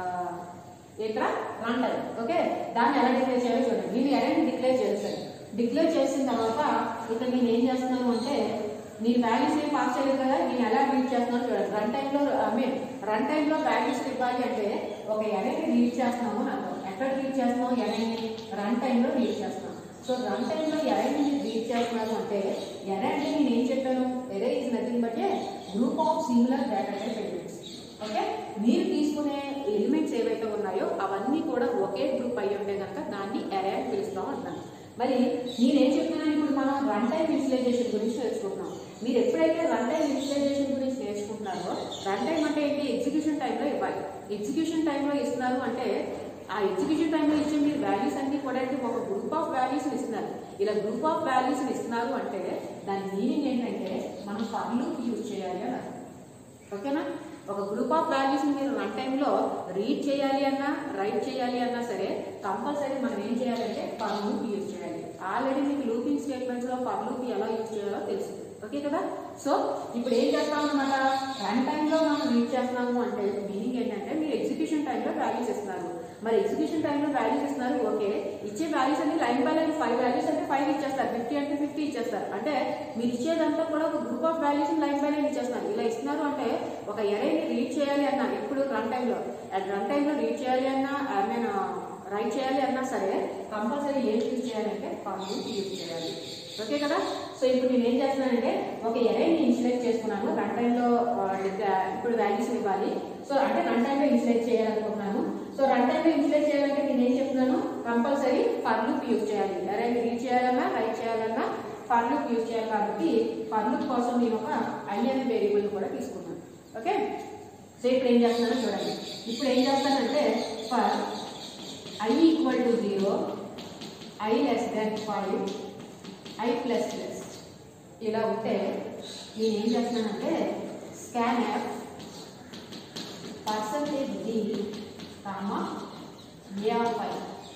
ఇక్కడ రన్ టైం ఓకే దాన్ని ఎలా డిక్లేర్ చేయాలో చూడండి నేను ఎరైని డిక్లేర్ చేస్తాను డిక్లేర్ చేసిన తర్వాత ఇక్కడ నేను ఏం చేస్తున్నాను అంటే నేను వాల్యూస్ ఏం పాస్ చేయలేదు కదా నేను ఎలా రీడ్ చేస్తున్నాను చూడండి రన్ టైంలో ఐ మీన్ రన్ టైంలో వాల్యూస్ ఇవ్వాలి అంటే ఒక ఎరైని రీడ్ చేస్తున్నాము అని అర్థం ఎక్కడ రీడ్ చేస్తున్నాం ఎరైని రన్ టైంలో రీడ్ చేస్తున్నాం సో రన్ టైంలో ఎరైని రీడ్ చేస్తున్నాను అంటే ఎరే అంటే నేను ఏం చెప్పాను array is nothing but a group of similar data type elements okay మీరు తీసుకునే ఎలిమెంట్స్ ఏవైతే ఉన్నాయో అవన్నీ కూడా ఒకే గ్రూప్ అయి ఉంటే కనుక దాన్ని ఎరే అని పిలుస్తాం అంటాను మరి నేనేం చెప్తున్నాను ఇప్పుడు మనం రన్ టైం ఇన్స్టలైజేషన్ గురించి తెలుసుకుంటున్నాం మీరు ఎప్పుడైతే రన్ టైం ఇనిషియలైజేషన్ గురించి నేర్చుకుంటున్నారో రన్ టైం అంటే ఏంటి ఎగ్జిక్యూషన్ టైంలో ఇవ్వాలి ఎగ్జిక్యూషన్ టైంలో ఇస్తున్నారు అంటే ఆ ఎగ్జిక్యూషన్ టైంలో ఇచ్చే మీరు వాల్యూస్ అన్ని కూడా ఏంటి ఒక గ్రూప్ ఆఫ్ వాల్యూస్ ఇస్తున్నారు ఇలా గ్రూప్ ఆఫ్ వాల్యూస్ ఇస్తున్నారు అంటే దాని మీనింగ్ ఏంటంటే మనం ఫర్ లూప్ యూజ్ చేయాలి అని అర్థం. ఓకేనా ఒక గ్రూప్ ఆఫ్ వాల్యూస్ మీరు రన్ టైంలో రీడ్ చేయాలి అన్నా రైట్ చేయాలి అన్నా సరే కంపల్సరీ మనం ఏం చేయాలంటే ఫర్ లూప్ యూజ్ చేయాలి ఆల్రెడీ మీకు లూపింగ్ స్టేట్మెంట్స్ లో ఫర్ లూప్ ఎలా యూజ్ చేయాలో తెలుసు ఓకే కదా సో ఇప్పుడు ఏం చేస్తాం అనమాట రన్ టైంలో మనం రీడ్ చేస్తున్నాము అంటే మీనింగ్ ఏంటంటే మీరు ఎగ్జిక్యూషన్ టైంలో వాల్యూస్ ఇస్తున్నారు మరి ఎగ్జిక్యూషన్ టైంలో వాల్యూస్ ఇస్తున్నారు ఓకే ఇచ్చే వాల్యూస్ అన్ని line by line five values అంటే ఫైవ్ ఇచ్చేస్తారు ఫిఫ్టీ అంటే ఫిఫ్టీ ఇచ్చేస్తారు అంటే మీరు ఇచ్చేదంతా కూడా ఒక group of values line by line ఇచ్చేస్తున్నారు ఇలా ఇస్తున్నారు అంటే ఒక ఎరైని రీడ్ చేయాలి అన్నా ఎప్పుడు రన్ టైంలో రన్ టైంలో రీడ్ చేయాలి అన్నా ఐ మీన్ రైట్ చేయాలి అన్నా సరే కంపల్సరీ ఏం యూజ్ చేయాలంటే ఫార్మూల్ యూజ్ చేయాలి ఓకే కదా సో ఇప్పుడు నేను ఏం చేస్తున్నానంటే ఒక ఎరైని ఇన్సులేట్ చేసుకున్నాను రన్ టైంలో ఇప్పుడు వాల్యూస్ ఇవ్వాలి సో అంటే రన్ టైంలో ఇన్సులేట్ చేయాలనుకుంటున్నాను సో రన్ టైంలో ఇన్సులేట్ చేయాలంటే నేను ఏం చెప్తున్నాను కంపల్సరీ ఫర్ లూప్ యూజ్ చేయాలి ఎరైని రీడ్ చేయాలన్నా రైట్ చేయాలన్నా ఫర్ లూప్ యూజ్ చేయాలి కాబట్టి ఫర్ లూప్ కోసం నేను ఒక ఐ అనే వేరియబుల్ కూడా తీసుకున్నాను ఓకే సో ఇప్పుడు ఏం చేస్తున్నానో చూడండి ఇప్పుడు ఏం చేస్తానంటే for I equal to zero I less then five I plus plus ఇలా ఉంటే నేను ఏం చేస్తున్నానంటే scanf percentage d comma ARI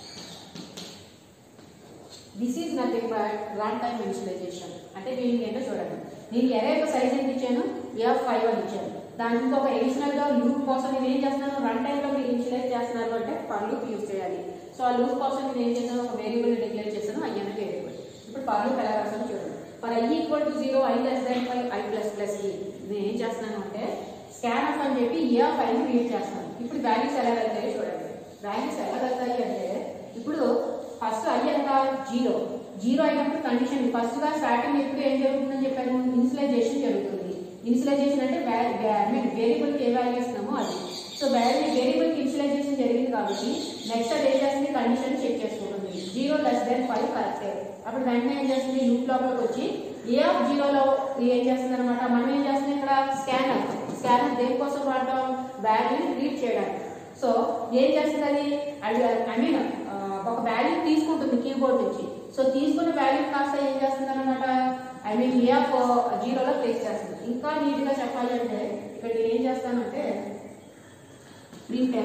this is nothing but run time initialization అంటే మీనింగ్ ఏంటో చూడండి నేను ఎరే యొక్క సైజ్ ఎంత ఇచ్చాను ఏఆర్ ఫైవ్ అని ఇచ్చాను దానికి ఒక అడిషనల్ గా లూప్ కోసం నేను ఏం చేస్తున్నాను రన్ టైమ్ లో మీరు ఇనిషియలైజ్ చేస్తున్నారు అంటే ఫర్ లూప్ యూజ్ చేయాలి సో ఆ లూప్ కోసం నేను ఏం చేశాను ఒక వేరియబుల్ డిక్లేర్ చేశాను ఐ అనే వేరియబుల్ ఇప్పుడు ఫర్ లూప్ ఎలా రాసానో చూడండి for I equal to zero I less than five I plus plus ఈ నేను ఏం చేస్తున్నాను అంటే స్కాన్ ఆఫ్ అని చెప్పి ఏ ఆఫ్ ఐని క్రియేట్ చేస్తాను ఇప్పుడు వాల్యూస్ ఎలా వెళ్తాయో చూడండి వాల్యూస్ ఎలా వెళ్తాయి అంటే ఇప్పుడు ఫస్ట్ ఐ ఎంత జీరో జీరో అయినప్పుడు కండిషన్ ఫస్ట్ గా స్టార్టింగ్ ఎప్పుడు ఏం జరుగుతుందని చెప్పాను ఇన్సులైజేషన్ జరుగుతుంది ఇన్సులైజేషన్ అంటే వేరియబుల్ కి ఏ వాల్యూ ఇస్తున్నామో అది సో వాల్యూ వేరియబుల్ కి ఇన్సులైజేషన్ జరిగింది కాబట్టి నెక్స్ట్ అది ఏం చేస్తుంది కండిషన్ చెక్ చేసుకుంటుంది జీరో లెస్ దెన్ ఫైవ్ కరెక్టే అప్పుడు వెంటనే ఏం చేస్తుంది లూప్ లోపలికి వచ్చి ఏ ఆఫ్ జీరోలో ఏం చేస్తుంది అనమాట మనం ఏం చేస్తుంది ఇక్కడ స్కానర్ స్కానర్ దేనికోసం వాడటం వాల్యూని రీడ్ చేయడానికి సో ఏం చేస్తుంది అది అది ఐ మీన్ ఒక వాల్యూ తీసుకుంటుంది కీబోర్డ్ నుంచి సో తీసుకున్న వాల్యూ కాస్త ఏం చేస్తుంది అనమాట ఐ మీన్ ఏ ఆఫ్ జీరోలో ప్లేస్ చేస్తుంది ఇంకా నీట్గా చెప్పాలి అంటే ఇక్కడ నేను ఏం చేస్తానంటే ప్రింట్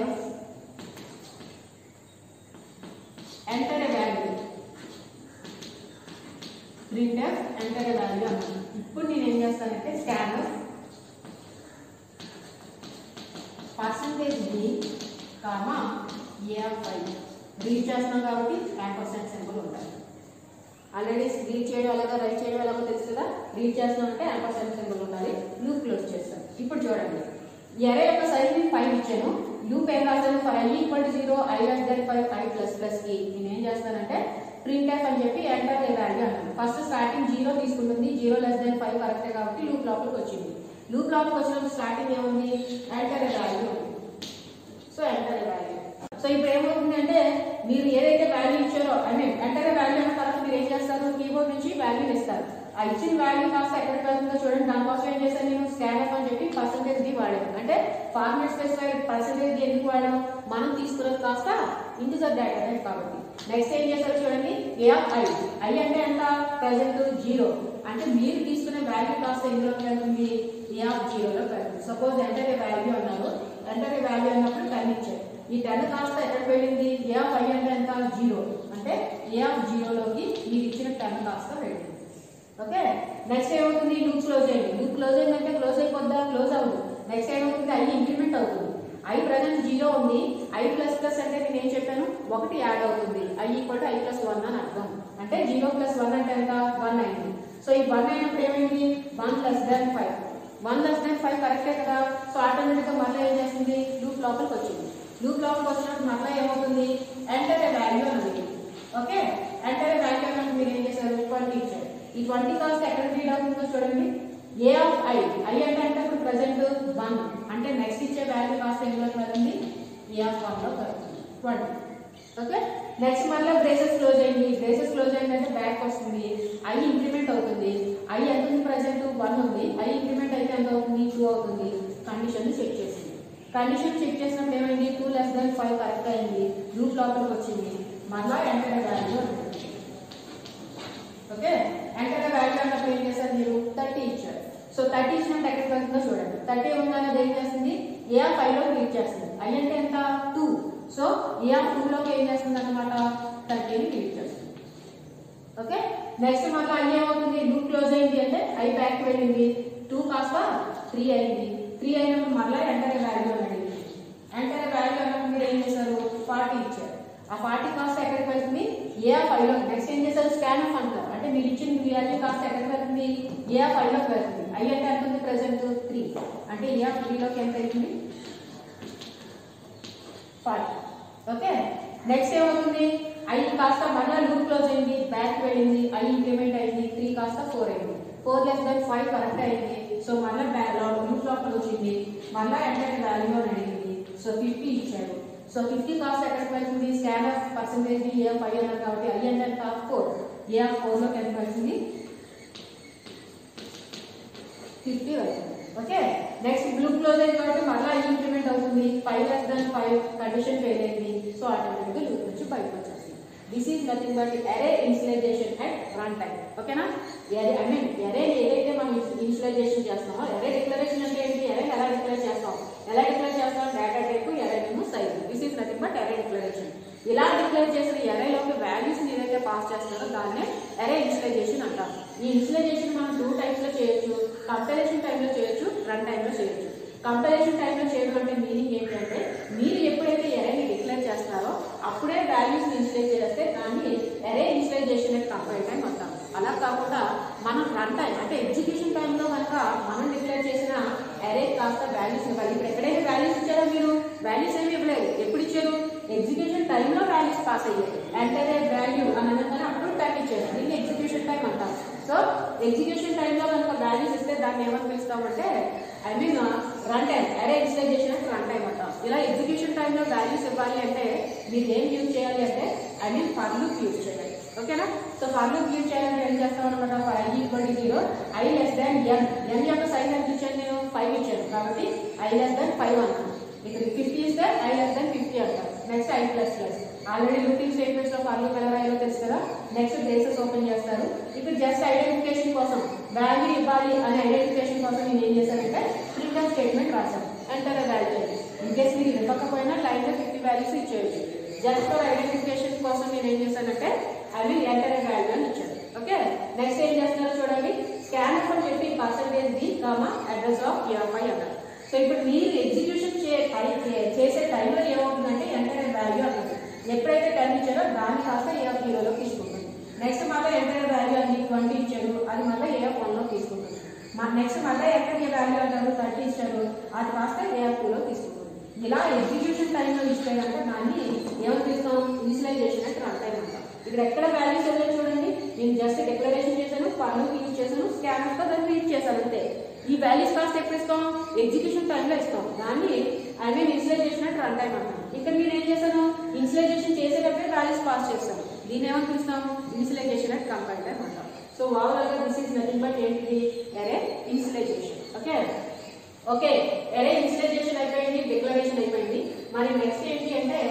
ఎంటర్ ఏ వాల్యూ ప్రింట్ ఎంటర్ ఏ వాల్యూ అన్నాను ఇప్పుడు నేను ఏం చేస్తానంటే scanner percentage d comma AFI read చేస్తున్నాం కాబట్టి పర్సెంట్ సింబల్ ఉంటాయి ఆల్రెడీ రీడ్ చేయడం ఎలాగో రైట్ చేయడం ఎలాగో తెలుసు కదా రీడ్ చేస్తున్నాం అంటే పర్సెంట్ సింబల్ ఉండాలి లూప్ క్లోజ్ చేస్తాను ఇప్పుడు చూడండి ఎరే యొక్క సైజ్ నేను ఫైవ్ ఇచ్చాను లూప్ ఏం రాశాను for I equal to zero I less then five I plus plus కి నేను ఏం చేస్తానంటే ప్రింట్ ఎఫ్ అని చెప్పి ఎంటర్ ఏ వాల్యూ అంటాను ఫస్ట్ స్టార్టింగ్ జీరో తీసుకుంటుంది జీరో లెస్ దెన్ ఫైవ్ కరెక్టే కాబట్టి లూప్ లోపలికి వచ్చింది లూప్ లోపలికి వచ్చినప్పుడు స్టార్టింగ్ ఏముంది ఎంటర్ ఏ వాల్యూ సో ఎంటర్ ఏ వాల్యూ సో ఇప్పుడు ఏమవుతుంది అంటే మీరు ఏదైతే వాల్యూ ఇచ్చారో I mean enter A value అన్న తర్వాత మీరు ఏం చేస్తారు కీబోర్డ్ నుంచి వాల్యూ ఇస్తారు ఆ ఇచ్చిన వాల్యూ కాస్త ఎక్కడికి వెళ్తుందో చూడండి దానికోసం ఏం చేశాను నేను స్కాన్ అని చెప్పి పర్సంటేజ్ డి వాడాను అంటే ఫార్మేట్ స్పెసిఫైడ్ పర్సంటేజ్ డి ఎందుకు వాడాము మనం తీసుకున్నది కాస్త ఇంటిజర్ డేటా టైప్ కాబట్టి నెక్స్ట్ ఏం చేస్తారు చూడండి ఏ ఆఫ్ ఐ ఐ అంటే ఎంత ప్రజెంట్ జీరో అంటే మీరు తీసుకునే వాల్యూ కాస్త ఎందులోకి వెళ్తుంది ఏ ఆఫ్ జీరోలో వెళ్తుంది సపోజ్ ఎంటర్ ఏ వాల్యూ అన్నారు ఎంటర్ ఏ వాల్యూ అన్నప్పుడు టెన్ ఇచ్చారు ఈ టెన్ కాస్త ఎక్కడికి వెళ్ళింది ఏ ఆఫ్ ఐ అంటే ఎంత జీరో అంటే ఏ ఆఫ్ జీరోలోకి మీరు ఇచ్చిన టెన్ కాస్త వెళ్ళింది ఓకే నెక్స్ట్ ఏమవుతుంది లూప్ క్లోజ్ అయ్యింది లూప్ క్లోజ్ అయిందంటే క్లోజ్ అయిపోద్దా క్లోజ్ అవ్వదు నెక్స్ట్ ఏమవుతుంది ఐ ఇంక్రిమెంట్ అవుతుంది ఐ ప్రజెంట్ జీరో ఉంది ఐ ప్లస్ ప్లస్ అంటే నేను ఏం చెప్పాను ఒకటి యాడ్ అవుతుంది i equal to i plus one అని అర్థం అంటే జీరో ప్లస్ వన్ అంటే ఎంత వన్ అయింది సో ఈ వన్ అయినప్పుడు ఏమైంది one plus than five one less than five కరెక్టే కదా సో ఆటోమేటిక్ గా మళ్ళీ ఏం చేస్తుంది లూప్ లోపలికి వచ్చింది లూప్ లోపలికి వచ్చినప్పుడు మళ్ళీ ఏమవుతుంది ఎంటర్ ఏ వాల్యూ అని ఓకే ఎంటర్ ఏ వాల్యూ అన్నప్పుడు మీరు ఏం చేశారు ట్వంటీ ఇచ్చారు ఈ ట్వంటీ కాస్ట్ ఎక్కడ రీడ్ అవుతుందో చూడండి ఏ ఆఫ్ ఐ ఐ అంటే అంటే ఇప్పుడు ప్రజెంట్ వన్ అంటే నెక్స్ట్ ఇచ్చే వాల్యూ కాస్ట్ ఎందులోకి వెళ్ళింది ఏ ఆఫ్ వన్ లో వెళ్తుంది ట్వంటీ ఓకే నెక్స్ట్ మళ్ళీ బ్రేసెస్ క్లోజ్ అయింది బ్రేసెస్ క్లోజ్ అయిందంటే బ్యాక్ వస్తుంది ఐ ఇంక్రిమెంట్ అవుతుంది ఐ ఎంత ఉంది ప్రజెంట్ వన్ ఉంది ఐ ఇంక్రిమెంట్ అయితే ఎంత అవుతుంది టూ అవుతుంది కండిషన్ చెక్ చేసింది కండిషన్ చెక్ చేసినప్పుడు ఏమైంది two less than five correct అయింది లూప్ లోపలికి వచ్చింది మళ్ళా ఎంటర్ వాల్యూ ఉంటుంది ఓకే ఎంటర్ వాల్యూ అన్నప్పుడు ఏం చేశారు మీరు థర్టీ ఇచ్చారు సో థర్టీ ఇచ్చినట్టు ఎక్కడికి వెళ్తుందో చూడండి థర్టీ ఉందన్నది ఏం చేస్తుంది ఏ ఆఫ్ ఫైవ్ లోకి రీడ్ చేస్తుంది ఐ అంటే ఎంత two so A of two లోకి ఏం చేస్తుంది అనమాట థర్టీని రీడ్ చేస్తుంది ఓకే నెక్స్ట్ మళ్ళీ ఐ ఏమవుతుంది లూప్ క్లోజ్ అయింది అంటే ఐ బ్యాక్ వెళ్ళింది టూ కాస్త త్రీ అయింది త్రీ అయినప్పుడు మళ్ళీ ఎంటర్ వాల్యూ అని అడిగింది ఎంటర్ వాల్యూ అన్నప్పుడు మీరు ఏం చేశారు ఫార్టీ ఇచ్చారు ఆ ఫార్టీ కాస్ట్ ఎక్కడికి వెళ్తుంది ఏ ఆఫ్ ఐలో నెక్స్ట్ ఏం చేశారు స్కాన్ ఆఫ్ అంటారు అంటే మీరు ఇచ్చిన వాల్యూ కాస్ట్ ఎక్కడికి వెళ్తుంది ఏ ఆఫ్ ఐలోకి వెళ్తుంది ఐ అంటే ఎంత ఉంది ప్రెసెంట్ త్రీ అంటే ఏ ఆఫ్ త్రీలోకి ఎంత అవుతుంది ఫార్టీ ఓకే నెక్స్ట్ ఏమవుతుంది ఐ కాస్త మళ్ళీ లూప్ క్లోజ్ అయింది బ్యాక్ వెళ్ళింది ఐ ఇంక్రిమెంట్ అయింది త్రీ కాస్త ఫోర్ అయింది four less then five correct అయింది సో మళ్ళీ బ్యాక్ లూప్ లోపల వచ్చింది మళ్ళీ ఎంటర్ వాల్యూ అని అడిగింది సో ఫిఫ్టీ ఇచ్చారు సో ఫిఫ్టీ కాస్ట్ ఎక్కడికి వెళ్తుంది scan of percentage a five అన్నారు కాబట్టి ఐ అంటే టాప్ ఫోర్ ఏ ఆఫ్ ఫోర్లోకి ఎంత వెళ్తుంది ఫిఫ్టీ అవుతుంది ఓకే నెక్స్ట్ బ్లూ క్లోజ్ అయింది కాబట్టి మళ్ళీ ఇంప్లిమెంట్ అవుతుంది five less than five condition fail అయింది సో ఆటోమేటిక్గా లూప్ నుంచి బయటకు వచ్చేస్తుంది this is nothing but array initialization at run time ఓకేనా ఎరే ఐ మీన్ ఎరే ఏదైతే మనం ఇన్సులైజేషన్ చేస్తామో ఎరే డిక్లరేషన్ అంటే ఏంటి ఎరే ఎలా డిక్లేర్ చేస్తాం ఎలా డిక్లేర్ చేస్తాం data type array name size this is nothing but array declaration ఇలా డిక్లేర్ చేసిన ఎరేలోకి వాల్యూస్ ఏదైతే పాస్ చేస్తారో దాన్నే ఎరే ఇన్సులైజేషన్ అంటాం ఈ ఇన్సులైజేషన్ మనం టూ టైప్స్ లో చేయొచ్చు కంపారిజన్ టైంలో చేయొచ్చు రన్ టైంలో చేయొచ్చు కంపారిజన్ టైంలో చేయడం అంటే మీనింగ్ ఏంటంటే మీరు ఎప్పుడైతే ఎరేని డిక్లేర్ చేస్తారో అప్పుడే వాల్యూస్ ఇన్సులైజ్ చేస్తే దాన్ని ఎరే ఇన్సులైజేషన్ అనేది కంపేర్ టైం అంటాం అలా కాకుండా మనం రన్ టైం అంటే ఎగ్జిక్యూషన్ టైంలో కనుక మనం డిక్లేర్ చేసిన ఎరే కాస్త వాల్యూస్ ఇవ్వాలి ఇప్పుడు ఎక్కడైనా వాల్యూస్ ఇచ్చారా మీరు వాల్యూస్ ఏమి ఇవ్వలేదు ఎప్పుడు ఇచ్చారు ఎగ్జిక్యూషన్ టైంలో వాల్యూస్ పాస్ అయ్యాయి ఎంటర్ వాల్యూ అని అనగానే అప్పుడు టైం ఇచ్చారు దీన్ని ఎగ్జిక్యూషన్ టైం అంటాం సో ఎగ్జిక్యూషన్ టైంలో కనుక వాల్యూస్ ఇస్తే దాన్ని ఏమని పిలుస్తామంటే I mean run time array initialization అంటే రన్ టైం అంటాం ఇలా ఎగ్జిక్యూషన్ టైంలో వాల్యూస్ ఇవ్వాలి అంటే మీరు ఏం యూజ్ చేయాలి అంటే I mean for loop use చేయాలి ఓకేనా సో ఫర్ లూప్ యూజ్ చేయాలంటే ఏం చేస్తాం అనమాట for I equal to zero I less than n n యొక్క సైజ్ ఎంత ఇచ్చాను నేను ఫైవ్ ఇచ్చాను కాబట్టి ఐ లెస్ దాన్ ఫైవ్ అంటాను ఇక్కడ ఫిఫ్టీ ఇస్తే ఐ లెస్ దాన్ ఫిఫ్టీ అంటారు next i plus plus already looping statements లో ఫర్ లూప్ ఎలా రాయాలో తెలుసు కదా నెక్స్ట్ బేసెస్ ఓపెన్ చేస్తారు ఇప్పుడు జస్ట్ ఐడెంటిఫికేషన్ కోసం వాల్యూ ఇవ్వాలి అనే ఐడెంటిఫికేషన్ కోసం నేను ఏం చేశానంటే ప్రింట్ స్టేట్మెంట్ రాశాను ఎంటర్ వాల్యూ ఇన్ కేస్ మీరు ఇవ్వకపోయినా లైన్ లో ఫిఫ్టీ వాల్యూస్ ఇచ్చేయచ్చు జస్ట్ ఫర్ ఐడెంటిఫికేషన్ కోసం నేను ఏం చేశానంటే ఐ మీన్ ఎంటర్ వాల్యూ అని ఇచ్చాను ఓకే నెక్స్ట్ ఏం చేస్తున్నారో చూడండి స్కాన్ అని చెప్పి percentage the comma address of EMI అన్నారు సో ఇప్పుడు మీరు ఎగ్జిక్యూషన్ చే పై- చే- చేసే టైంలో ఏమవుతుందంటే ఎంటర్ వాల్యూ అన్నది ఎప్పుడైతే టెన్ ఇచ్చారో దాన్ని కాస్త ఏ ఆఫ్ జీరోలో తీసుకుంటుంది నెక్స్ట్ మళ్ళీ ఎంటర్ వాల్యూ అని ట్వంటీ ఇచ్చారు అది మళ్ళీ ఏ ఆఫ్ వన్లో తీసుకుంటుంది నెక్స్ట్ మళ్ళీ ఎంటర్ వాల్యూ అంటారు థర్టీ ఇచ్చారు అది కాస్త ఏ ఆఫ్ టూలో తీసుకుంటుంది ఇలా ఎగ్జిక్యూషన్ టైంలో ఇస్తే కనుక దాన్ని ఏమని తీస్తాం ఇనిషియలైజేషన్ అంటే రన్ టైం అంటాం ఇక్కడ ఎక్కడ వాల్యూస్ వెళ్ళాయి చూడండి నేను జస్ట్ డిక్లరేషన్ చేశాను పన్ను యూజ్ చేశాను స్కానర్ తో దాన్ని రీడ్ చేశాను అంతే ఈ వాల్యూస్ కాస్ట్ ఎప్పుడు ఇస్తాం ఎగ్జిక్యూషన్ టైంలో ఇస్తాం దాన్ని ఐ మీన్ ఇన్సులైజేషన్ అంటే రన్ టైం అంటాం ఇక్కడ నేను ఏం చేశాను ఇన్సులైజేషన్ చేసేటప్పుడే వాల్యూస్ పాస్ చేస్తాను దీన్ని ఏమని పిలుస్తాం ఇన్సులైజేషన్ అంటే కంపైల్ టైం అంటాం సో ఓవరాల్ గా దిస్ ఈస్ నథింగ్ బట్ ఏంటిది ఎరే ఇన్సులైజేషన్ ఓకే ఓకే ఎరే ఇన్సులైజేషన్ అయిపోయింది డిక్లరేషన్ అయిపోయింది మరి నెక్స్ట్ ఏంటి అంటే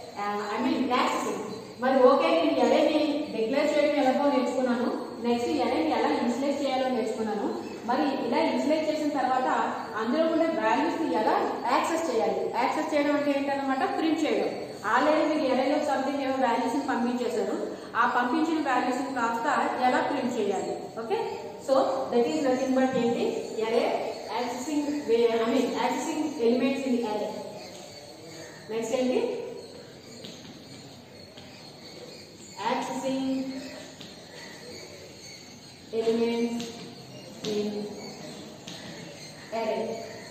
ఐ మీన్ యాక్సెసింగ్ మరి ఓకే నేను ఎరేని డిక్లేర్ చేయడం ఎలాగో నేర్చుకున్నాను నెక్స్ట్ ఎరేని ఎలా ఇన్సులైజ్ చేయాలో నేర్చుకున్నాను మరి ఇలా ఇన్సులైజ్ చేసిన తర్వాత అందులో ఉండే వాల్యూస్ ని ఎలా యాక్సెస్ చేయాలి యాక్సెస్ చేయడం అంటే ఏంటన్నమాట ప్రింట్ చేయడం ఆల్రెడీ మీరు ఎరేలో సంథింగ్ ఏమో వాల్యూస్ ని పంపించేశారు ఆ పంపించిన వాల్యూస్ ని కాస్త ఎలా ప్రింట్ చేయాలి okay so that is nothing but ఏంటి array accessing I mean accessing elements in array next ఏంటి accessing elements in array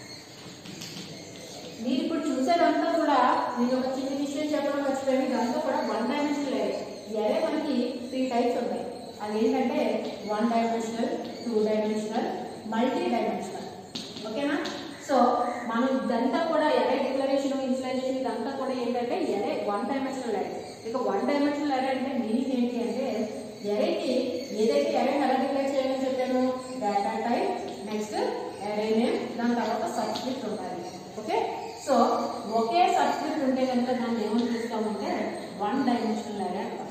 మీరు ఇప్పుడు చూసేదంతా కూడా నేను ఒక చిన్న విషయం చెప్పడం మర్చిపోయాను ఇదంతా కూడా వన్ డైమెన్షనల్ అరే అరే మనకి త్రీ టైప్స్ ఉంటాయి అది ఏంటంటే one dimensional two dimensional multi dimensional ఓకేనా సో మనం ఇదంతా కూడా ఎరే డిక్లరేషన్ ఇన్స్టలేషన్ ఇదంతా కూడా ఏంటంటే ఎరే వన్ డైమెన్షనల్ అరే ఇక వన్ డైమెన్షనల్ అరే అంటే మీనింగ్ ఏంటి అంటే ఎరేకి ఏదైతే ఎరే ఎలా డిక్లేర్ చేయాలని చెప్పాను data type next array name దాని తర్వాత సబ్స్క్రిప్ట్ ఉండాలి ఓకే సో ఒకే సబ్స్క్రిప్ట్ ఉంటే కనుక దాన్ని ఏమని పిలుస్తామంటే వన్ డైమెన్షనల్ అరే అంటాం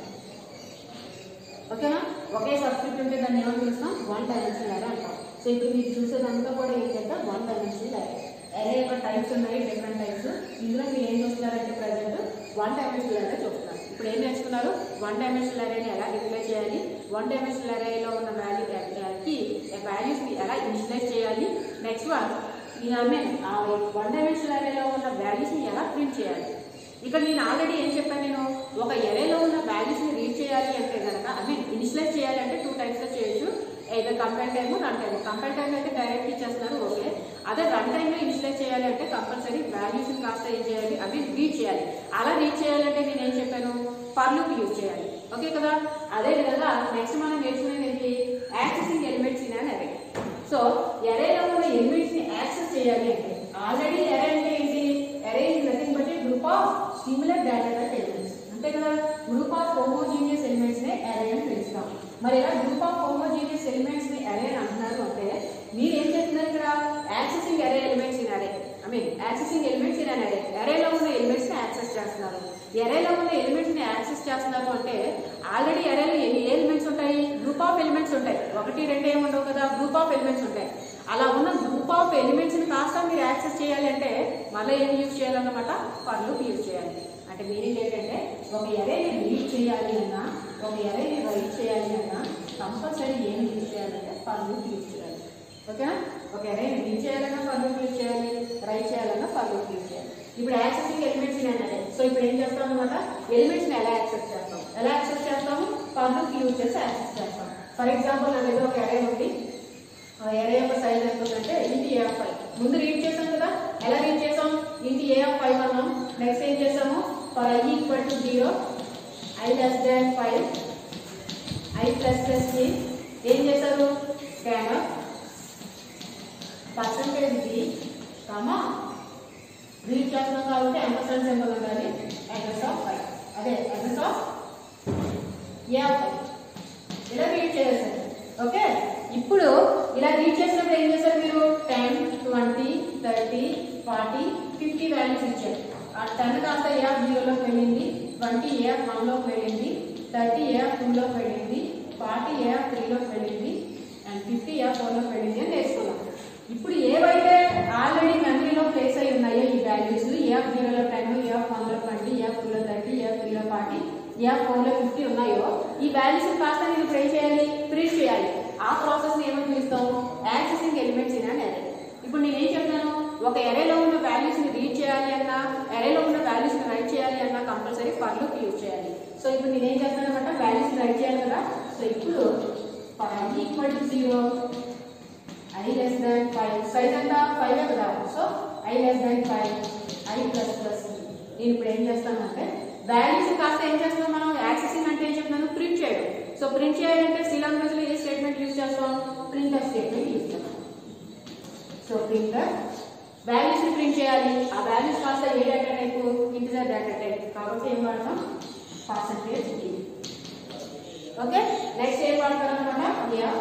ఓకేనా ఒకే సబ్స్క్రిప్ట్ ఉంటే దాన్ని ఏమని పిలుస్తాం వన్ డైమెన్షనల్ అరే అంటాం సో ఇప్పుడు మీకు చూసేదంతా కూడా ఏంటంటే వన్ డైమెన్షనల్ అరే అరే యొక్క టైప్స్ ఉన్నాయి డిఫరెంట్ టైప్స్ ఇందులో మీరు ఏం చూస్తున్నారంటే ప్రజెంట్ వన్ డైమెన్షనల్ అరే చూస్తున్నారు ఇప్పుడు ఏం నేర్చుకున్నారు వన్ డైమెన్షనల్ అరేని ఎలా డిక్లేర్ చేయాలి వన్ డైమెన్షనల్ అరేలో ఉన్న వాల్యూ కి వాల్యూస్ ఎలా ఇనిషియలైజ్ చేయాలి నెక్స్ట్ వన్ ఐ మీన్ ఆ వన్ డైమెన్షనల్ అరేలో ఉన్న వాల్యూస్ ని ఎలా ప్రింట్ చేయాలి ఇక్కడ నేను ఆల్రెడీ ఏం చెప్పాను నేను ఒక ఎరేలో ఉన్న వాల్యూస్ ని రీడ్ చేయాలి అంటే కనుక ఐ మీన్ ఇనిషియలైజ్ చేయాలి అంటే టూ టైప్స్ లో చేయొచ్చు ఏదో compare time run time compare time అయితే డైరెక్ట్ ఇచ్చేస్తున్నారు ఓకే అదే రన్ టైమ్ లో ఇనిషియలైజ్ చేయాలి అంటే కంపల్సరీ వాల్యూస్ కాస్త ఏం చేయాలి అవి రీడ్ చేయాలి అలా రీడ్ చేయాలంటే నేను ఏం చెప్పాను ఫర్ లూప్ యూజ్ చేయాలి ఓకే కదా అదే విధంగా నెక్స్ట్ మనం నేర్చుకునేది ఏంటి యాక్సెసింగ్ ఎలిమెంట్స్ ఇన్ అన్ అరే సో ఎరేలో ఉన్న ఎలిమెంట్స్ ని యాక్సెస్ చేయాలి అంటే ఆల్రెడీ ఎరే అంటే ఏంటి array is nothing but group of similar data type elements అంతే కదా గ్రూప్ ఆఫ్ హోమోజీనియస్ ఎలిమెంట్స్ నే ఎరే అని పిలుస్తాం మరి ఇలా గ్రూప్ ఆఫ్ హోమోజీనియస్ ఎలిమెంట్స్ ని ఎరే అని అంటున్నారు అంటే మీరు ఏం చెప్తున్నారు ఇక్కడ accessing array elements in array I mean accessing elements in an array ఎరేలో ఉన్న ఎలిమెంట్స్ ని యాక్సెస్ చేస్తున్నారు ఎరేలో ఉన్న ఎలిమెంట్స్ ని యాక్సెస్ చేస్తున్నారు అంటే ఆల్రెడీ ఎరేలో ఎన్ని ఎలిమెంట్స్ ఉంటాయి గ్రూప్ ఆఫ్ ఎలిమెంట్స్ ఉంటాయి ఒకటి రెండు ఏమి ఉండవు కదా గ్రూప్ ఆఫ్ ఎలిమెంట్స్ ఉంటాయి అలా ఉన్న గ్రూప్ ఆఫ్ ఎలిమెంట్స్ ని కాస్త మీరు యాక్సెస్ చేయాలి అంటే మళ్ళీ ఏం యూజ్ చేయాలన్నమాట ఫర్ లూప్ యూజ్ చేయాలి అంటే మీనింగ్ ఏంటంటే ఒక ఎరేని రీడ్ చేయాలి అన్నా ఒక ఎరేని రైట్ చేయాలి అన్నా కంపల్సరీ ఏం యూజ్ చేయాలంటే ఫర్ లూప్ యూజ్ చేయాలి ఓకేనా ఒక ఎరేని రీడ్ చేయాలన్నా ఫర్ లూప్ యూజ్ చేయాలి రైట్ చేయాలన్నా ఫర్ లూప్ యూజ్ చేయాలి ఇప్పుడు యాక్సెసింగ్ ఎలిమెంట్స్ అంటే సో ఇప్పుడు ఏం చేస్తాం అనమాట ఎలిమెంట్స్ ని ఎలా యాక్సెస్ చేస్తాం ఎలా యాక్సెస్ చేస్తాము ఫర్ లూప్ యూజ్ చేసి యాక్సెస్ చేస్తాం ఫర్ ఎగ్జాంపుల్ నా దగ్గర ఒక ఎరే ఉంది ఆ ఎరే యొక్క సైజ్ ఎంత ఉందంటే ఇంటి ఏ ఆఫ్ ఫైవ్ ముందు రీడ్ చేసాం కదా ఎలా రీడ్ చేసాం ఇంటి ఏ ఆఫ్ ఫైవ్ అన్నాం నెక్స్ట్ ఏం చేసాము for I equal to zero I less than five I plus plus see ఏం చేశారు స్కానర్ పర్సంటేజ్ కి కామా రీడ్ చేస్తున్నాం కాబట్టి ఎంపర్సెంట్ సింబల్ ఉండాలి అడ్రస్ ఆఫ్ ఫైవ్ అదే address of a of five ఇలా రీడ్ చేసేసారు ఓకే ఇప్పుడు ఇలా రీడ్ చేసినప్పుడు ఏం చేశారు మీరు ten twenty thirty forty fifty values ఇచ్చారు ఆ టెన్ కాస్త ఏ ఆఫ్ జీరోలోకి వెళ్ళింది ట్వంటీ ఏ ఆఫ్ వన్లోకి వెళ్ళింది థర్టీ ఏ ఆఫ్ టూలోకి వెళ్ళింది ఫార్టీ ఏ ఆఫ్ త్రీలోకి వెళ్ళింది అండ్ ఫిఫ్టీ ఏ ఆఫ్ ఫోర్లోకి వెళ్ళింది అని నేర్చుకున్నాం ఇప్పుడు ఏవైతే ఆల్రెడీ మెమరీలో ప్లేస్ అయి ఉన్నాయో ఈ వాల్యూస్ ఏ ఆఫ్ జీరోలో టెన్ ఏ ఆఫ్ వన్లో ట్వంటీ ఏ ఆఫ్ టూలో థర్టీ ఏ ఆఫ్ త్రీలో ఫార్టీ ఏ ఆఫ్ ఫోర్లో ఫిఫ్టీ ఉన్నాయో ఈ వాల్యూస్ కాస్త నేను ఇప్పుడు ఏం చేయాలి ప్రింట్ చేయాలి ఆ ప్రాసెస్ ఏమని పిలుస్తాం accessing elements in an array ఇప్పుడు నేను ఏం చెప్తాను ఒక ఎరేలో ఉన్న వాల్యూస్ ని రీడ్ చేయాలి అన్నా ఎరేలో ఉన్న వాల్యూస్ ని రైట్ చేయాలి అన్నా కంపల్సరీ ఫర్ లూప్ యూజ్ చేయాలి సో ఇప్పుడు నేను ఏం చేస్తాను అనమాట వాల్యూస్ రైట్ చేయాలి కదా సో ఇప్పుడు for I equal to zero I less than five size ఎంత ఫైవ్ కదా so i less than five I plus plus నేను ఇప్పుడు ఏం చేస్తానంటే వాల్యూస్ కాస్త ఏం చేస్తాం మనం యాక్సెసింగ్ అంటే ఏం చెప్తున్నాను ప్రింట్ చేయడం సో ప్రింట్ చేయాలంటే సి లాంగ్వేజ్ లో ఏ స్టేట్మెంట్ యూజ్ చేస్తాం ప్రింటర్ స్టేట్మెంట్ యూజ్ చేస్తాం సో ప్రింటర్ వాల్యూస్ ని ప్రింట్ చేయాలి ఆ వాల్యూస్ కాస్త ఏ data type integer data type కాబట్టి ఏం వాడతాం పర్సంటేజ్ ఓకే నెక్స్ట్ ఏం వాడతాం అనమాట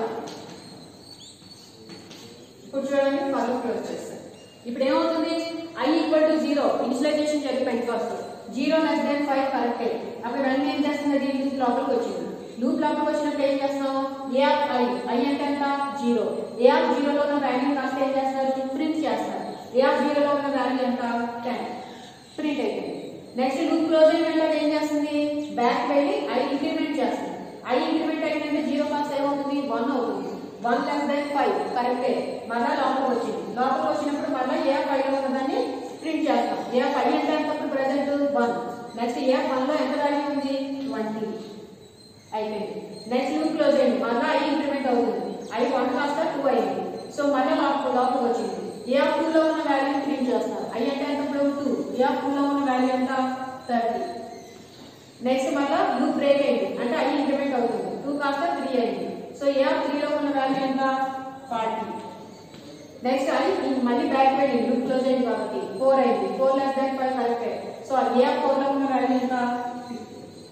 ఇప్పుడు చూడండి మళ్ళీ క్లోజ్ చేస్తాం ఇప్పుడు ఏమవుతుంది i equal to zero initialization జరిగిపోయింది first zero less then five కరెక్టే అప్పుడు వెంటనే ఏం చేస్తుంది లూప్ లోపలికి వచ్చింది లూప్ లోపలికి వచ్చినప్పుడు ఏం చేస్తాం ఏ ఆఫ్ ఐ ఐ అంటే ఎంత జీరో ఏ ఆఫ్ జీరోలో ఉన్న వాల్యూ కాస్త ఏం చేస్తారు ప్రింట్ చేస్తారు ఏ ఆఫ్ జీరోలో ఉన్న వాల్యూ ఎంత టెన్ ప్రింట్ అయిపోయింది నెక్స్ట్ లూప్ క్లోజ్ అయిన వెంటనే ఏం చేస్తుంది బ్యాక్ వెళ్ళి ఐ ఇంక్రిమెంట్ చేస్తుంది ఐ ఇంక్రిమెంట్ అయిందంటే జీరో కాస్త ఏమవుతుంది వన్ అవుతుంది వన్ లెస్ దెన్ ఫైవ్ కరెక్టే మళ్ళా లోపలికి వచ్చింది లోపలికి వచ్చినప్పుడు మళ్ళీ ఏ ఫైవ్ లో ఉన్నదాన్ని ప్రింట్ చేస్తాం ఏ ఫైవ్ అంటే ఎంతప్పుడు present one next a one లో ఎంత వాల్యూ ఉంది ట్వంటీ అయిపోయింది నెక్స్ట్ లూప్ క్లోజ్ అయింది మళ్ళీ ఐ ఇంక్రిమెంట్ అవుతుంది ఐ వన్ కాస్త టూ అయింది సో మళ్ళీ లోపల లోపలికి వచ్చింది ఏ ఆఫ్ టూ లో ఉన్న వాల్యూ ప్రింట్ చేస్తారు ఐ అంటే ఎంతప్పుడు టూ ఏ ఆఫ్ టూ లో ఉన్న వాల్యూ ఎంత థర్టీ నెక్స్ట్ మళ్ళీ లూప్ బ్రేక్ అయింది అంటే ఐ ఇంక్రిమెంట్ అవుతుంది టూ కాస్త త్రీ అయింది సో ఏ ఆఫ్ త్రీలో ఉన్న వాల్యూ ఎంత ఫార్టీ నెక్స్ట్ ఐ మళ్ళీ బ్యాక్ వెళ్ళింది లూప్ క్లోజ్ అయింది కాబట్టి ఫోర్ అయింది ఫోర్ లెస్ దాన్ ఫైవ్ కరెక్టే సో ఏ ఆఫ్ ఫోర్ లో ఉన్న వాల్యూ ఎంత